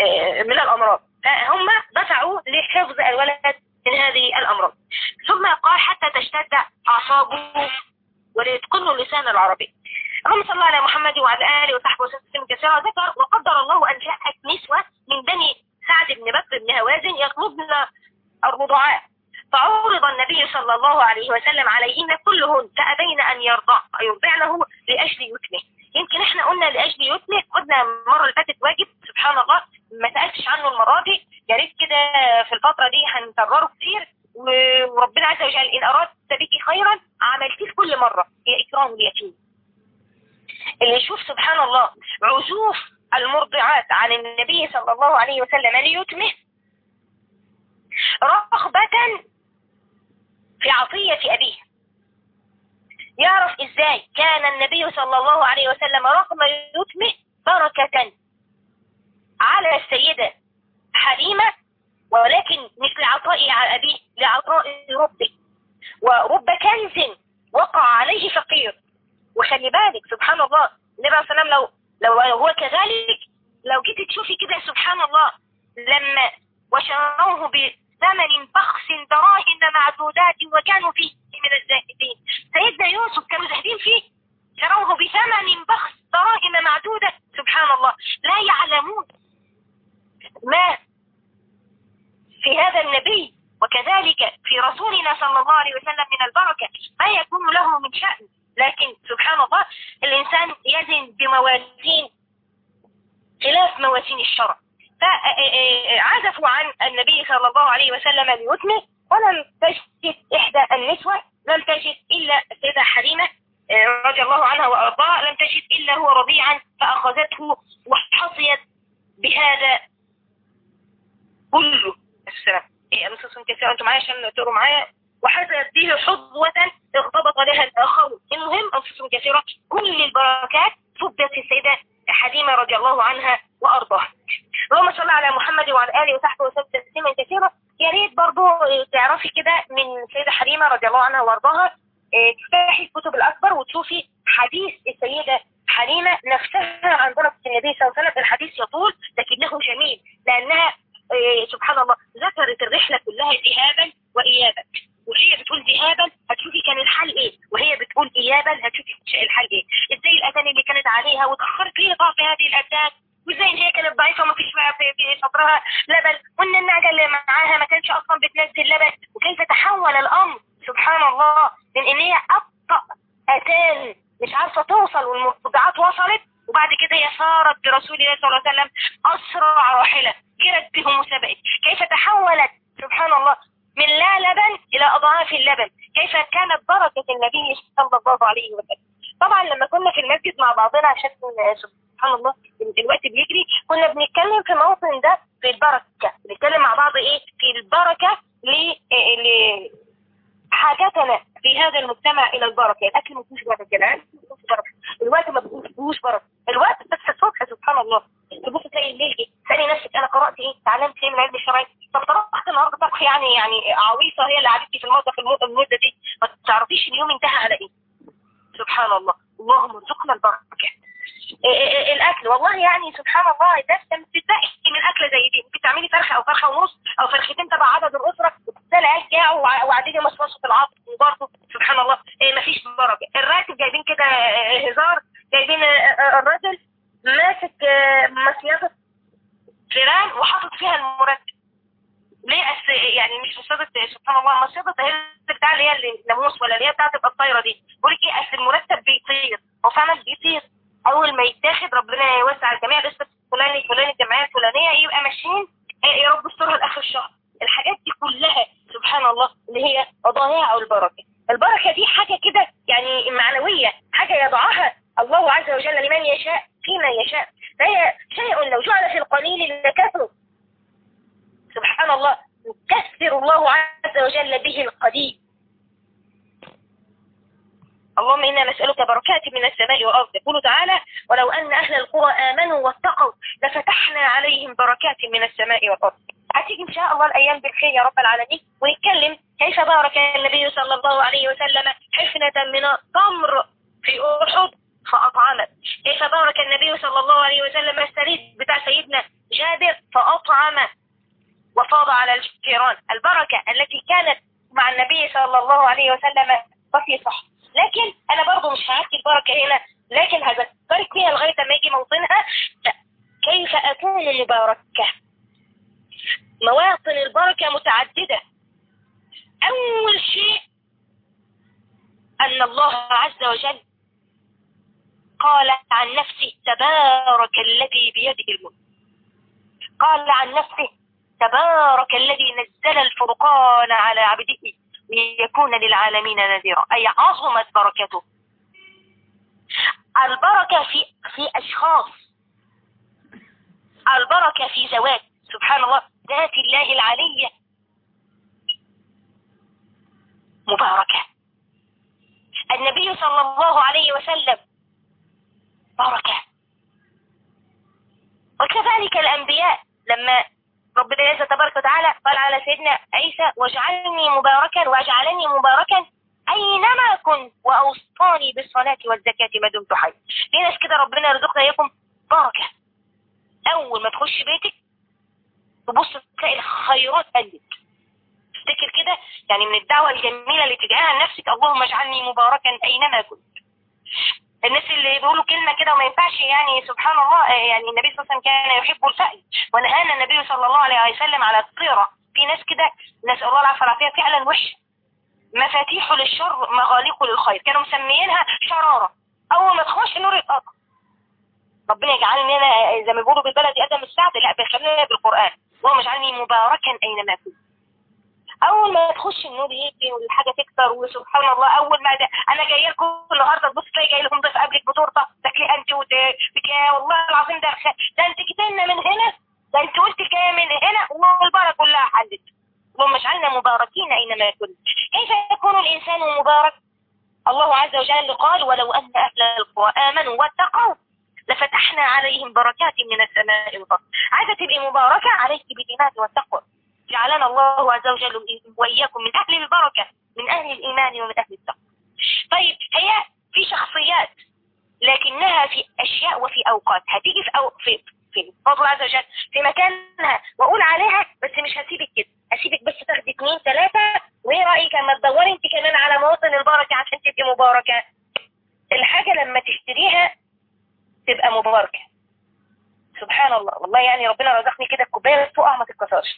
من الأمراض فهم دفعوا لحفظ الولد من هذه الأمراض ثم قال حتى تشتد أعصابه وليتقنوا اللسان العربي اللهم صل على محمد وعلى آله وصحبه وسلم كثيرا ذكر وقدر الله أن جاءت نسوة من بني سعد بن بكر بن هوازن يطلبن الرضعاء فعرض النبي صلى الله عليه وسلم عليهن كلهن فأبين أن يرضع يرضعنه لأجل يتمه يمكن احنا قلنا لأجل يتمه قلنا المرة اللي فاتت واجب سبحان الله ما سألتش عنه المرة دي يا ريت كده في الفترة دي هنكرره كتير وربنا عز وجل إن أردت بك خيرا عملتيه كل مرة هي إكرام اليتيم اللي يشوف سبحان الله عزوف المرضعات عن النبي صلى الله عليه وسلم ليتمه رغبة في عطية أبيه يعرف إزاي كان النبي صلى الله عليه وسلم رغم يتمه بركة على السيدة حليمة ولكن مش لعطاء على أبيه لعطاء ربه ورب كنز وقع عليه فقير وخلي بالك سبحان الله النبي عليه السلام لو لو هو كذلك لو جيت تشوفي كده سبحان الله لما وشروه بثمن بخس دراهم معدودات وكانوا فيه من الزاهدين سيدنا يوسف كانوا زاهدين فيه شروه بثمن بخس دراهم معدودة سبحان الله لا يعلمون ما في هذا النبي وكذلك في رسولنا صلى الله عليه وسلم من البركة ما يكون له من شأن لكن سبحان الله الإنسان يزن بموازين خلاف موازين الشرع فعزفوا عن النبي صلى الله عليه وسلم ليتمه ولم تجد إحدى النسوة لم تجد إلا السيدة حليمة رضي الله عنها وأرضاها لم تجد إلا هو رضيعا فأخذته وحصيت بهذا كله السلام إيه نصوص كثيرة أنتم معايا عشان تقروا معايا وحذرت به حظوة اغتبط لها الآخر المهم أنفس كثيرة كل البركات فضت السيدة حليمة رضي الله عنها وأرضاها اللهم صل على محمد وعلى آله وصحبه وسلم تسليما كثيرا يا ريت برضه تعرفي كده من السيدة حليمة رضي الله عنها وأرضاها تفتحي الكتب الأكبر وتشوفي حديث السيدة حليمة نفسها عن بركة النبي صلى الله عليه وسلم الحديث يطول لكنه جميل لأنها سبحان الله ذكرت الرحلة كلها ذهابا وإيابا وهي بتقول ذهابا هتشوفي كان الحال ايه وهي بتقول ايابا هتشوفي الحال ايه ازاي الاذان اللي كانت عليها وتاخرت ليه ضعف هذه الاذان وازاي ان هي كانت ضعيفه وما فيش في في صدرها لبن وان النعجه اللي معاها ما كانش اصلا بتنزل لبن وكيف تحول الامر سبحان الله من ان هي ابطا اذان مش عارفه توصل والمرضعات وصلت وبعد كده هي صارت برسول الله صلى الله عليه وسلم اسرع راحله جرت بهم وسبقت كيف تحولت سبحان الله من لا لبن إلى أضعاف اللبن كيف كانت بركة النبي صلى الله عليه وسلم طبعا لما كنا في المسجد مع بعضنا عشان سبحان الله الوقت بيجري كنا بنتكلم في موطن ده في البركة بنتكلم مع بعض ايه في البركة ل حاجتنا في هذا المجتمع الى البركة الاكل ما فيهوش بركة العلم الوقت ما فيهوش بركة الوقت بس الصبح سبحان الله تبص تلاقي الليل ايه تسالي نفسك انا قرات ايه تعلمت ايه من العلم الشرعي طب طرحت النهارده طرح يعني يعني عويصه هي اللي قعدتني في الموقف المده دي ما تعرفيش اليوم انتهى على ايه سبحان الله اللهم ارزقنا البركه الاكل والله يعني سبحان الله ده لما بتتبقي من اكله زي دي ممكن تعملي فرخه او فرخه ونص او فرختين تبع عدد الاسره وتلاقي جاعوا وقاعدين مصمصه العظم وبرضه سبحان الله إيه مفيش بركه الراتب جايبين كده هزار جايبين الراجل ماسك مصيده فيران وحاطط فيها المرتب ليه أس يعني مش مصيدة سبحان الله مصيدة هي بتاع اللي هي الناموس ولا اللي هي بتاعت الطايره دي بيقول لك ايه اصل المرتب بيطير هو فعلا بيطير اول ما يتاخد ربنا يوسع الجميع رزق فلان الفلاني الجمعيه الفلانيه يبقى ماشيين يا رب استرها لاخر الشهر الحاجات دي كلها سبحان الله اللي هي ضياع البركه البركه دي حاجه كده يعني معنويه حاجه يضعها الله عز وجل لمن يشاء فيما يشاء فهي شيء لو جعل في القليل لكثر سبحان الله يكثر الله عز وجل به القدير اللهم إنا نسألك بركات من السماء والأرض يقول تعالى ولو أن أهل القرى آمنوا واتقوا لفتحنا عليهم بركات من السماء والأرض هتيجي إن شاء الله الأيام بالخير يا رب العالمين ونتكلم كيف بارك النبي صلى الله عليه وسلم حفنة من التمر في أحد فأطعمت كيف بارك النبي صلى الله عليه وسلم السريد بتاع سيدنا جابر والجيران البركة التي كانت مع النبي صلى الله عليه وسلم ففي صح لكن انا برضو مش هعطي البركة هنا لكن هذكرك فيها لغاية ما يجي موطنها كيف اكون مباركة مواطن البركة متعددة اول شيء ان الله عز وجل قال عن نفسه تبارك الذي بيده الملك قال عن نفسه تبارك الذي نزل الفرقان على عبده ليكون للعالمين نذيرا أي عظمت بركته البركة في في أشخاص البركة في زواج سبحان الله ذات الله العلية مباركة النبي صلى الله عليه وسلم بركة وكذلك الأنبياء لما ربنا يعز تبارك وتعالى قال على سيدنا عيسى واجعلني مباركا واجعلني مباركا أينما كنت وأوصاني بالصلاة والزكاة ما دمت حي في ناس كده ربنا يرزقنا إياكم بركة أول ما تخش بيتك تبص تلاقي الخيرات قلت تفتكر كده يعني من الدعوة الجميلة اللي تجاهها لنفسك اللهم اجعلني مباركا أينما كنت الناس اللي بيقولوا كلمة كده وما ينفعش يعني سبحان الله يعني النبي صلى الله عليه وسلم كان يحب الفأل ونهانا النبي صلى الله عليه وسلم على الطيرة في ناس كده نسأل الله العافية والعافية فعلا وحشة مفاتيح للشر مغاليق للخير كانوا مسميينها شرارة أول ما تخش النور يتقطع ربنا يجعلني أنا زي ما بيقولوا بالبلد أدم السعد لا بيخلينا بالقرآن اللهم اجعلني مباركا أينما كنت اول ما تخش النور يجي والحاجه تكتر وسبحان الله اول ما ده انا جايه لكم النهارده تبص تلاقي جاي لكم ضيف قبلك بتورته تاكلي انت وبكا والله العظيم ده ده انت جيتلنا من هنا ده انت قلت جايه من هنا والبركه كلها حلت اللهم اجعلنا مباركين اينما كنت كيف يكون الانسان مبارك الله عز وجل قال ولو ان اهل القرى امنوا واتقوا لفتحنا عليهم بركات من السماء والارض عايزه تبقي مباركه عليك بالايمان والتقوى جعلنا الله عز وجل وإياكم من أهل البركة من أهل الإيمان ومن أهل التقوى طيب هي في شخصيات لكنها في أشياء وفي أوقات هتيجي في أو في في فضل عز وجل في مكانها وأقول عليها بس مش هسيبك كده هسيبك بس تاخدي اثنين ثلاثة وإيه رأيك اما تدوري أنت كمان على مواطن البركة عشان تبقي مباركة الحاجة لما تشتريها تبقى مباركة سبحان الله والله يعني ربنا رزقني كده الكوبايه تقع ما تتكسرش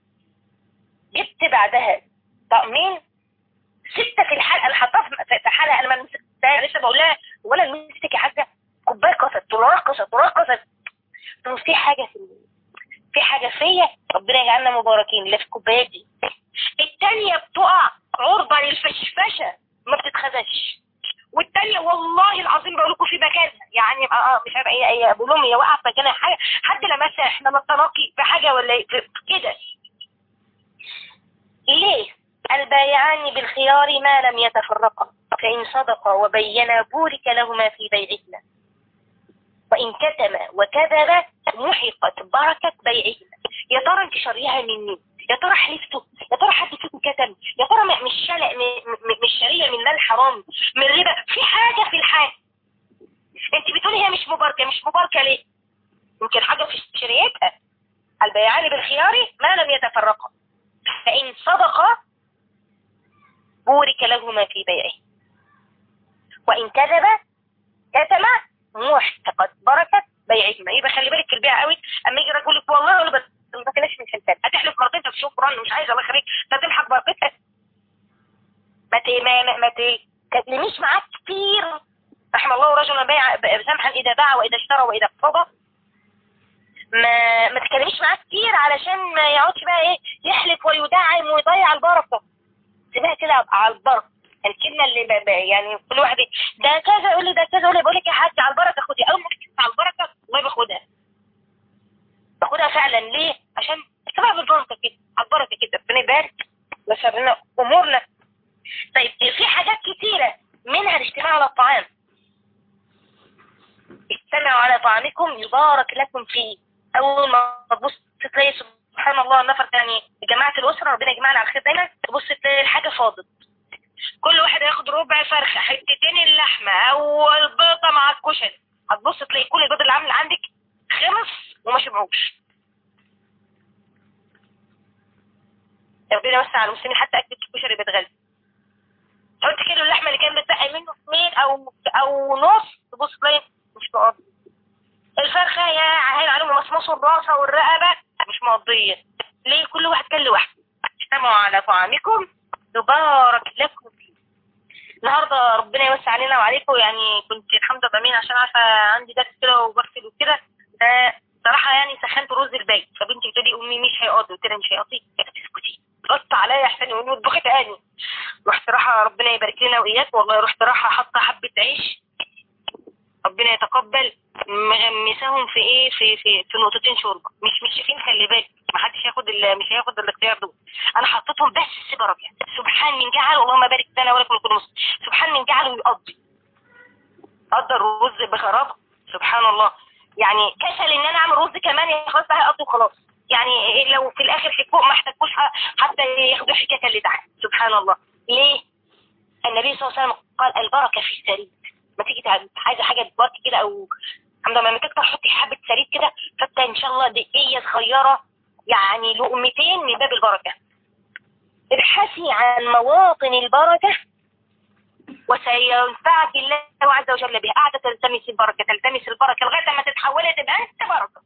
جبت بعدها طقمين ستة في الحلقة اللي حطها في حلقة انا ما مسكتها لسه بقول لها ولا المسك يا حاجة كوباية كسر تراب كسر تراب كسر في حاجة في في حاجة فيا ربنا يجعلنا مباركين اللي في الكوبايات دي التانية بتقع عرضة للفشفشة ما بتتخزش والتانية والله العظيم بقول لكم في مكانها يعني اه مش عارفه ايه ايه بقول لهم هي واقعه في مكانها حاجه حد لمسها احنا نتناقي في حاجه ولا ايه كده ليه البايعان بالخيار ما لم يتفرقا فإن صدقا وبينا بورك لهما في بيعهما وإن كتما وكذبا محقت بركة بيعهما يا ترى انت شاريها من مين يا ترى حلفته يا ترى حد فيكم كتم يا ترى مش شلق مش شاريه من مال حرام من ربا في حاجة في الحال انت بتقولي هي مش مباركة مش مباركة ليه يمكن حاجة في شريتها البيعان بالخيار ما لم يتفرقا فإن صدقا بورك لهما في بيعه وإن كذب كتم محتقت بركة بيعهما يبقى خلي بالك البيع قوي اما يجي يقول لك والله ولا بس ما كناش من حلفان هتحلف مرتين طب شكرا مش عايزه الله يخليك فتمحق بركتها ما ت ما ما تكلميش معاك كتير رحم الله رجلا بيع سمحا اذا باع واذا اشترى واذا اقتضى ما ما تكلميش معاه كتير علشان ما يقعدش بقى ايه يحلف ويدعم ويضيع البركه سيبها كده على البركه الكلمه اللي بقى يعني كل واحد ده كذا يقول لي ده كذا يقول لي بقول لك يا حاج على البركه خدي اول ما على البركه والله باخدها باخدها فعلا ليه عشان سبب البركه كده على البركه كده ربنا يبارك ويسرنا امورنا طيب في حاجات كتيره منها الاجتماع على الطعام استمعوا على طعامكم يبارك لكم فيه اول ما تبص تلاقي سبحان الله النفر يعني جماعة الأسرة ربنا يجمعنا على الخير دايما تبص تلاقي الحاجة فاضت كل واحد هياخد ربع فرخة حتتين اللحمة أو البيضة مع الكشري هتبص تلاقي كل البيض اللي عامل عندك خمس وما شبعوش ربنا يوسع على المسلمين حتى اكلة الكشري بتغلي حط كيلو اللحمه اللي كان بتبقى منه اثنين او او نص تبص تلاقي مش مقضي الفرخه يا عهال عليهم مصمصوا الراسه والرقبه مش مقضيه ليه كل واحد كان لوحده اجتمعوا على طعامكم يبارك لكم فيه النهارده ربنا يوسع علينا وعليكم يعني كنت الحمد لله بمين عشان عارفه عندي درس كده وبغسل وكده صراحه يعني سخنت رز البيت فبنتي بتقولي امي مش هيقضي قلت لها مش هيقضي اسكتي تقطع عليا احسن يقولوا اطبخي تاني رحت رايحه ربنا يبارك لنا واياك والله رحت رايحه حاطه حبه عيش ربنا يتقبل مغمساهم في ايه في في في نقطتين شوربه مش مش شايفين خلي بالك ما حدش ياخد مش هياخد الاختيار دول انا حطيتهم بس السيجاره يعني سبحان من جعل اللهم بارك لنا ولكم كل مسلم سبحان من جعله يقضي قضى الرز بخراب سبحان الله يعني كسل ان انا اعمل رز كمان يا خلاص هيقضي وخلاص يعني لو في الاخر حكوك ما احتاجوش حتى ياخدوا حكايه اللي تحت سبحان الله ليه النبي صلى الله عليه وسلم قال البركه في السريد ما تيجي عايزه حاجه تبارك كده او الحمد لله لما تكتر حطي حبه سريد كده فتا ان شاء الله دقيه صغيره يعني لقمتين من باب البركه ابحثي عن مواطن البركه وسينفعك الله عز وجل بها قاعده تلتمس البركه تلتمس البركه لغايه ما تتحولي تبقى انت بركه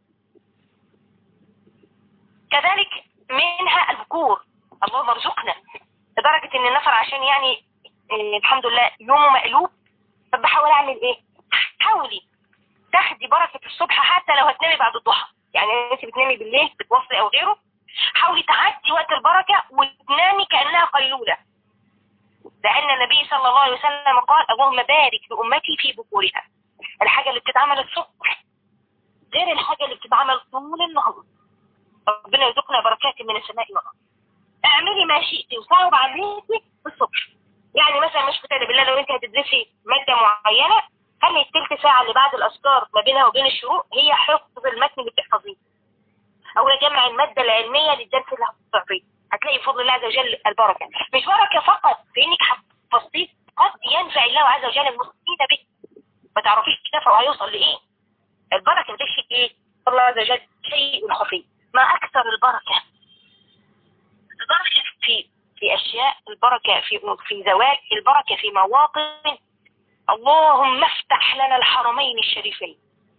كذلك منها البكور اللهم ارزقنا لدرجه ان النفر عشان يعني الحمد لله يومه مقلوب طب بحاول اعمل ايه حاولي تاخدي بركة الصبح حتى لو هتنامي بعد الضحى يعني انت بتنامي بالليل بتوصي او غيره حاولي تعدي وقت البركة وتنامي كأنها قيلولة لأن النبي صلى الله عليه وسلم قال اللهم بارك لأمتي في بكورها الحاجة اللي بتتعمل الصبح غير الحاجة اللي بتتعمل طول النهار ربنا يرزقنا بركات من السماء والأرض اعملي ما شئتي وصعب عليكي الصبح يعني مثلا مش كتاب بالله لو انت هتدرسي مادة معينة خلي التلت ساعة اللي بعد الأذكار ما بينها وبين الشروق هي حفظ المتن اللي بتحفظيه أو جمع المادة العلمية للدرس اللي هتحفظيه هتلاقي بفضل الله عز وجل البركة مش بركة فقط في إنك حفظتيه قد ينفع الله عز وجل المسلمين به ما تعرفيش نفعه هيوصل لإيه البركة ده شيء إيه الله عز وجل شيء خفي ما أكثر البركة البركة في في أشياء البركة في في زواج البركة في مواطن اللهم افتح لنا الحرمين الشريفين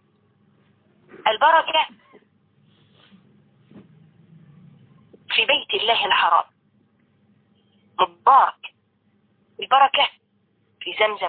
البركة في بيت الله الحرام مبارك البركة في زمزم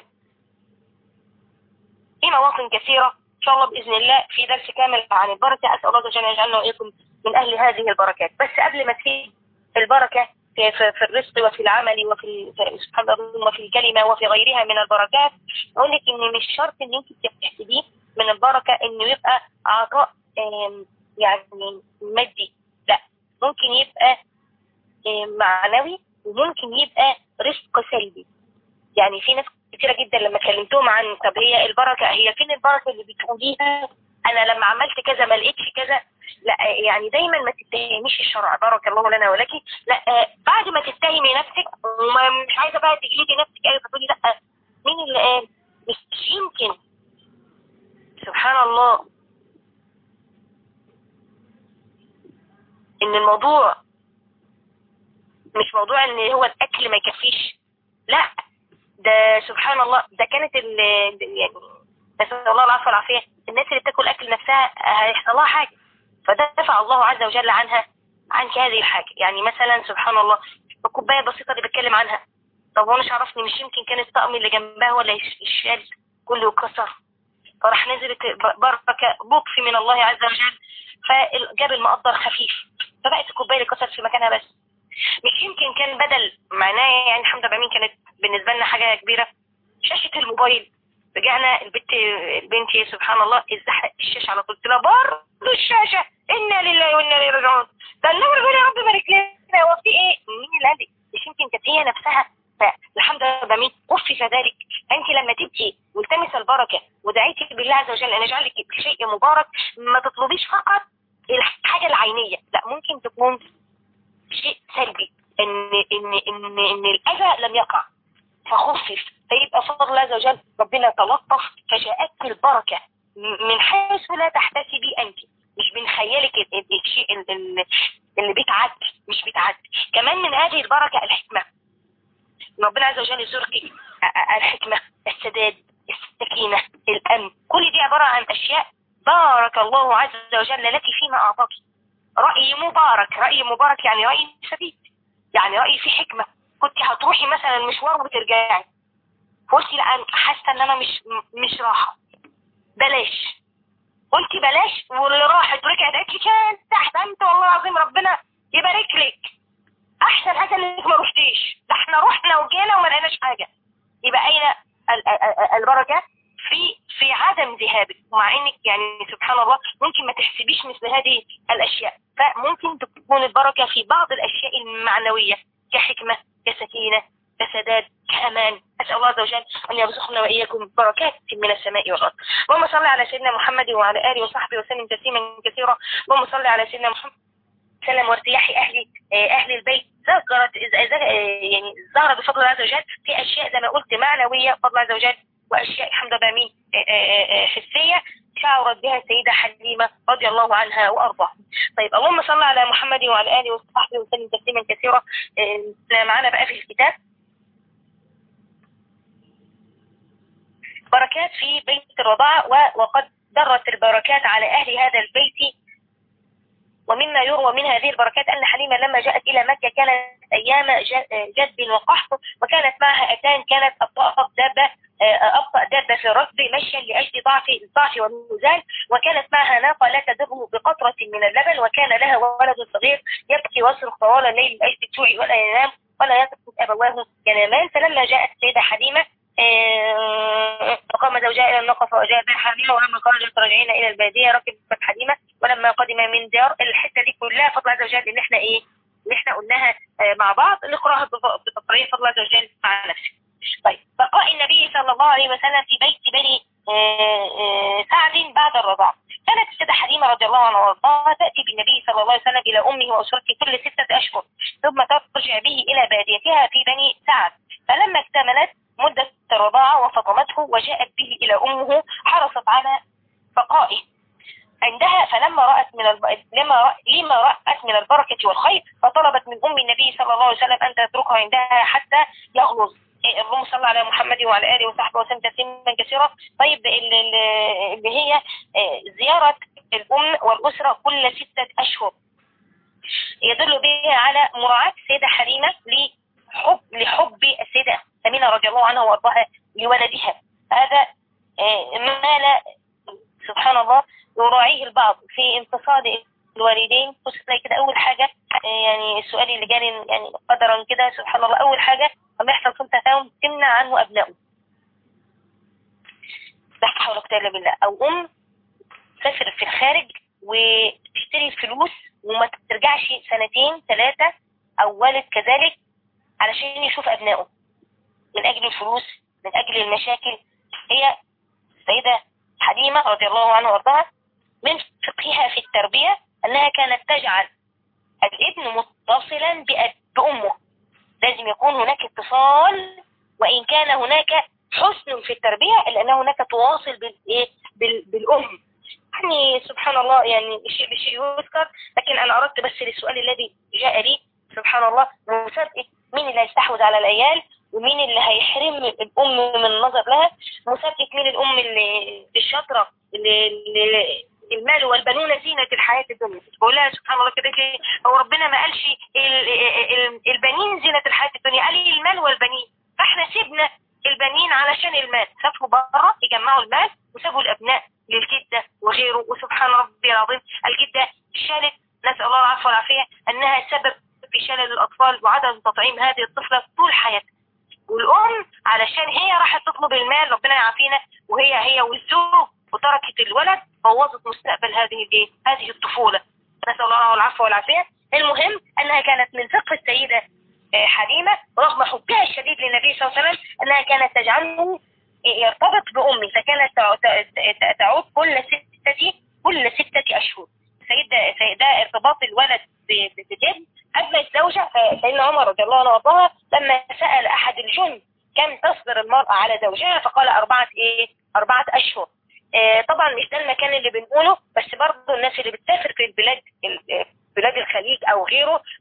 في مواطن كثيرة إن شاء الله بإذن الله في درس كامل عن البركة أسأل الله جل يجعلنا وإياكم من أهل هذه البركات بس قبل ما تفيد البركة في, في الرزق وفي العمل وفي سبحان الله وفي الكلمة وفي غيرها من البركات أقول لك إن مش شرط إن أنت تحسبيه من البركة إنه يبقى عطاء يعني مادي لا ممكن يبقى معنوي وممكن يبقى رزق سلبي يعني في ناس كتيرة جدا لما كلمتهم عن طب هي البركة هي فين البركة اللي بتقوليها انا لما عملت كذا ما لقيتش كذا لا يعني دايما ما تتهميش الشرع بارك الله لنا ولك لا بعد ما تتهمي نفسك ومش عايزه بقى تجلدي نفسك ايوه فتقولي لا مين اللي قال مش يمكن سبحان الله ان الموضوع مش موضوع ان هو الاكل ما يكفيش لا ده سبحان الله ده كانت ال يعني نسال الله العفو والعافيه الناس اللي بتاكل اكل نفسها هيحصل لها حاجه فدفع الله عز وجل عنها عنك هذه الحاجه يعني مثلا سبحان الله الكوبايه البسيطه اللي بتكلم عنها طب وانا مش عرفني مش يمكن كان الطقم اللي جنبها ولا الشال كله اتكسر فراح نزلت بركه لطف من الله عز وجل فجاب المقدر خفيف فبقت الكوبايه اللي اتكسرت في مكانها بس مش يمكن كان بدل معناه يعني الحمد لله كانت بالنسبه لنا حاجه كبيره شاشه الموبايل رجعنا البنت البنت سبحان الله ازحق الشاشه على طول تلا بر الشاشه انا لله وانا اليه راجعون ده النمر يا رب بارك لنا هو في ايه مين اللي قال مش يمكن كانت هي نفسها فالحمد لله مين وفي ذلك انت لما تبكي ملتمس البركه ودعيتي بالله عز وجل ان يجعلك بشيء مبارك ما تطلبيش فقط الحاجه العينيه لا ممكن تكون شيء سلبي ان ان ان ان الاذى لم يقع فخفف فيبقى فضل الله عز وجل ربنا تلطف فجاءتك البركة من حيث لا تحتسبي أنت مش من خيالك الشيء اللي بيتعدي مش بتعدي كمان من هذه البركة الحكمة ربنا عز وجل يرزقك الحكمة السداد السكينة الأمن كل دي عبارة عن أشياء بارك الله عز وجل لك فيما أعطاك رأي مبارك رأي مبارك يعني رأي سديد يعني رأي في حكمة كنت هتروحي مثلا المشوار وترجعي قلتي لا انا حاسه ان انا مش مش راحه بلاش قلتي بلاش واللي راحت ورجعت قالت لي كان تحت انت والله العظيم ربنا يبارك لك احسن حاجه انك ما رحتيش ده احنا رحنا وجينا وما لقيناش حاجه يبقى اين البركه في في عدم ذهابك ومع انك يعني سبحان الله ممكن ما تحسبيش مثل هذه الاشياء فممكن تكون البركه في بعض الاشياء المعنويه كحكمه كسكينه كسداد كأمان أسأل الله عز وجل أن يرزقنا وإياكم بركات من السماء والأرض اللهم صل على سيدنا محمد وعلى آله وصحبه وسلم تسليما كثيرا اللهم صل على سيدنا محمد سلم وارتياح أهل أهل البيت ذكرت يعني ظهر بفضل الله عز وجل في أشياء زي ما قلت معنوية بفضل الله عز وجل وأشياء الحمد لله مين حسية شعرت بها السيدة حليمة رضي الله عنها وأرضاها طيب اللهم صل على محمد وعلى آله وصحبه وسلم تسليما كثيرا معنا بقى في الكتاب بركات في بيت الرضاعة وقد درت البركات على أهل هذا البيت ومما يروى من هذه البركات أن حليمة لما جاءت إلى مكة كانت أيام جذب وقحط وكانت معها أتان كانت أبطأ دابة أبطأ دابة في الركب مشيا لأجل ضعف الضعف والميزان وكانت معها ناقة لا تدره بقطرة من اللبن وكان لها ولد صغير يبكي ويصرخ طوال الليل لأجل الجوع ولا ينام ولا يسقط أبواه ينامان فلما جاءت السيدة حليمة فقام زوجها إلى الناقة فوجاء بها حليمة ولما خرجت راجعين إلى البادية ركبت حليمة ولما قدم من ديار الحتة دي كلها فضل عز وجل إن إحنا إيه اللي إحنا قلناها مع بعض نقراها بتطريق فضل عز وجل مع نفسه طيب بقاء النبي صلى الله عليه وسلم في بيت بني سعد بعد الرضاعة كانت السيدة حليمة رضي الله عنها وارضاها تأتي بالنبي صلى الله عليه وسلم إلى أمه وأسرته كل ستة أشهر ثم ترجع به إلى باديتها في بني سعد فلما اكتملت مدة الرضاعة وفطمته وجاءت به إلى أمه حرصت على بقائه عندها فلما رأت من الب... لما رأ... لما رأت من البركة والخير فطلبت من أم النبي صلى الله عليه وسلم أن تتركها عندها حتى يغلظ اللهم صل على محمد وعلى آله وصحبه وسلم تسليما كثيرا طيب اللي هي زيارة الأم والأسرة كل ستة أشهر يدل بها على مراعاة السيدة حليمة لحب لحب السيدة أمينة رضي الله عنها وأرضاها لولدها هذا ما لا سبحان الله يراعيه البعض في انتصاد الوالدين بص تلاقي كده أول حاجة يعني السؤال اللي جاني يعني قدرا كده سبحان الله أول حاجة لما يحصل سوء تفاهم تمنع عنه أبنائه لا حول ولا قوة إلا بالله أو أم تسافر في الخارج وتشتري فلوس وما ترجعش سنتين ثلاثة أو والد كذلك علشان يشوف أبنائه من أجل الفلوس من أجل المشاكل هي السيدة حليمة رضي الله عنها وارضاها من فقهها في التربية أنها كانت تجعل الابن متصلا بأمه لازم يكون هناك اتصال وإن كان هناك حسن في التربية إلا أن هناك تواصل بالإيه بالأم يعني سبحان الله يعني شيء بشيء يذكر لكن أنا أردت بس للسؤال الذي جاء لي سبحان الله مسابقة مين اللي هيستحوذ على العيال ومين اللي هيحرم الأم من النظر لها مسابقة مين الأم اللي الشاطرة اللي, اللي المال والبنون زينة الحياة الدنيا بقول لها سبحان الله كده هو ربنا ما قالش البنين زينة الحياة الدنيا قال المال والبنين فاحنا سيبنا البنين علشان المال سافروا بره يجمعوا المال وسابوا الأبناء للجدة وغيره وسبحان ربي العظيم الجدة شالت نسأل الله العفو والعافية أنها سبب في شلل الأطفال وعدم تطعيم هذه الطفلة طول حياتها والأم علشان هي راحت تطلب المال ربنا يعافينا وهي هي والزوج وتركت الولد بوظت مستقبل هذه الايه هذه الطفولة نسأل الله العفو والعافية المهم أنها كانت من فقه السيدة حليمة رغم حبها الشديد للنبي صلى الله عليه وسلم أنها كانت تجعله يرتبط بأمي فكانت تعود كل ستة كل ستة أشهر سيدة سيدة ارتباط الولد بجد قبل الزوجة سيدنا عمر رضي الله عنه وارضاها لما سأل أحد الجن كم تصبر المرأة على زوجها فقال أربعة إيه أربعة أشهر آه طبعا مش ده المكان اللي بنقوله بس برضه الناس اللي بتسافر في البلاد بلاد الخليج او غيره وتسيب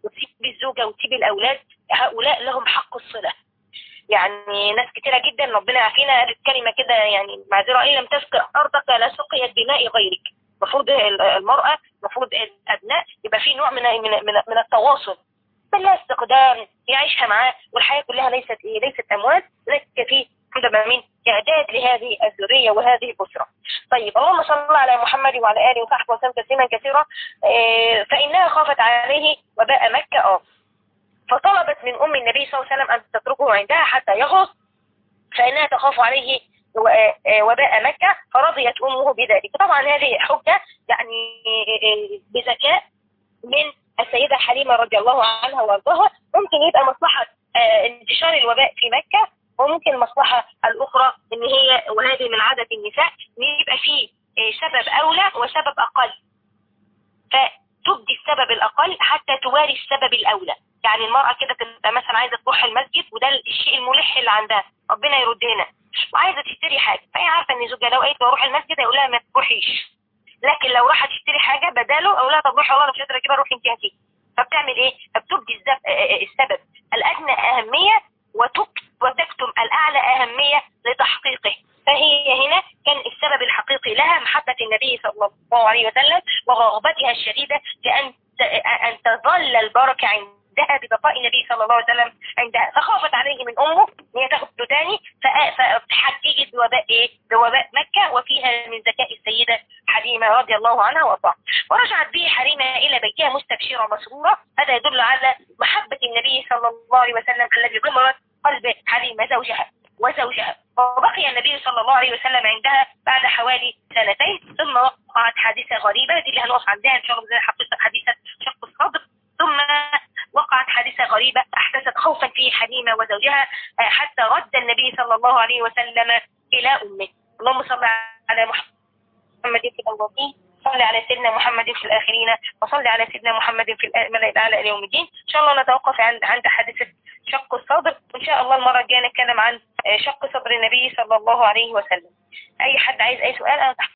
تسيب الزوجة وتسيب الأولاد هؤلاء لهم حق الصلة يعني ناس كتيرة جدا ربنا يعافينا قالت كلمة كده يعني معذرة إن لم تسقي أرضك لا سقيت دماء غيرك المفروض المرأة المفروض الأبناء يبقى في نوع من من من, من التواصل بالله استقدام يعيشها معاه والحياة كلها ليست إيه ليست أموال ليست في عندما مين إعداد لهذه الذرية وهذه الأسرة طيب اللهم صل على محمد وعلى آله وصحبه وسلم تسليما كثيرا إيه فإنها خافت عليه وباء مكة آه فطلبت من أم النبي صلى الله عليه وسلم أن تتركه عندها حتى يغص فإنها تخاف عليه وباء مكة فرضيت أمه بذلك طبعا هذه حجة يعني بذكاء من السيدة حليمة رضي الله عنها وارضاها ممكن يبقى مصلحة انتشار الوباء في مكة وممكن المصلحة الأخرى إن هي وهذه من عادة النساء إن يبقى فيه سبب أولى وسبب أقل فتبدي السبب الأقل حتى تواري السبب الأولى يعني المرأة كده تبقى مثلا عايزة تروح المسجد وده الشيء الملح اللي عندها ربنا يردنا وعايزة تشتري حاجة فهي عارفة إن زوجها لو قالت بروح المسجد هيقول لها ما تروحيش لكن لو راحت تشتري حاجة بداله أقول لها طب روحي والله مش قادرة أجيبها روحي أنت هاتي فبتعمل إيه؟ فبتبدي السبب الأدنى أهمية وتكتم الأعلى أهمية لتحقيقه فهي هنا كان السبب الحقيقي لها محبة النبي صلى الله عليه وسلم ورغبتها الشديدة لأن أن تظل البركة عندها ببقاء النبي صلى الله عليه وسلم عندها فخافت عليه من أمه أن هي تاخده تاني فحججت بوباء إيه؟ بوباء مكة وفيها من ذكاء السيدة حليمة رضي الله عنها وارضاها ورجعت به حليمة إلى بيتها مستبشرة مسرورة هذا يدل على محبة النبي صلى الله عليه وسلم الذي غمرت قلب حليمة زوجها وزوجها وبقي النبي صلى الله عليه وسلم عندها بعد حوالي سنتين ثم وقعت حادثة غريبة دي اللي هنقف عندها إن شاء الله زي حادثة شق الصدر ثم وقعت حادثة غريبة أحدثت خوفا في حليمة وزوجها حتى رد النبي صلى الله عليه وسلم إلى أمه اللهم صل على محمد في الأولين صل على سيدنا محمد في الآخرين وصل على سيدنا محمد في الملأ الأعلى إلى يوم الدين إن شاء الله نتوقف عند عند حادثة شق الصدر وإن شاء الله المرة الجاية نتكلم عن شق صدر النبي صلى الله عليه وسلم أي حد عايز أي سؤال أنا تحت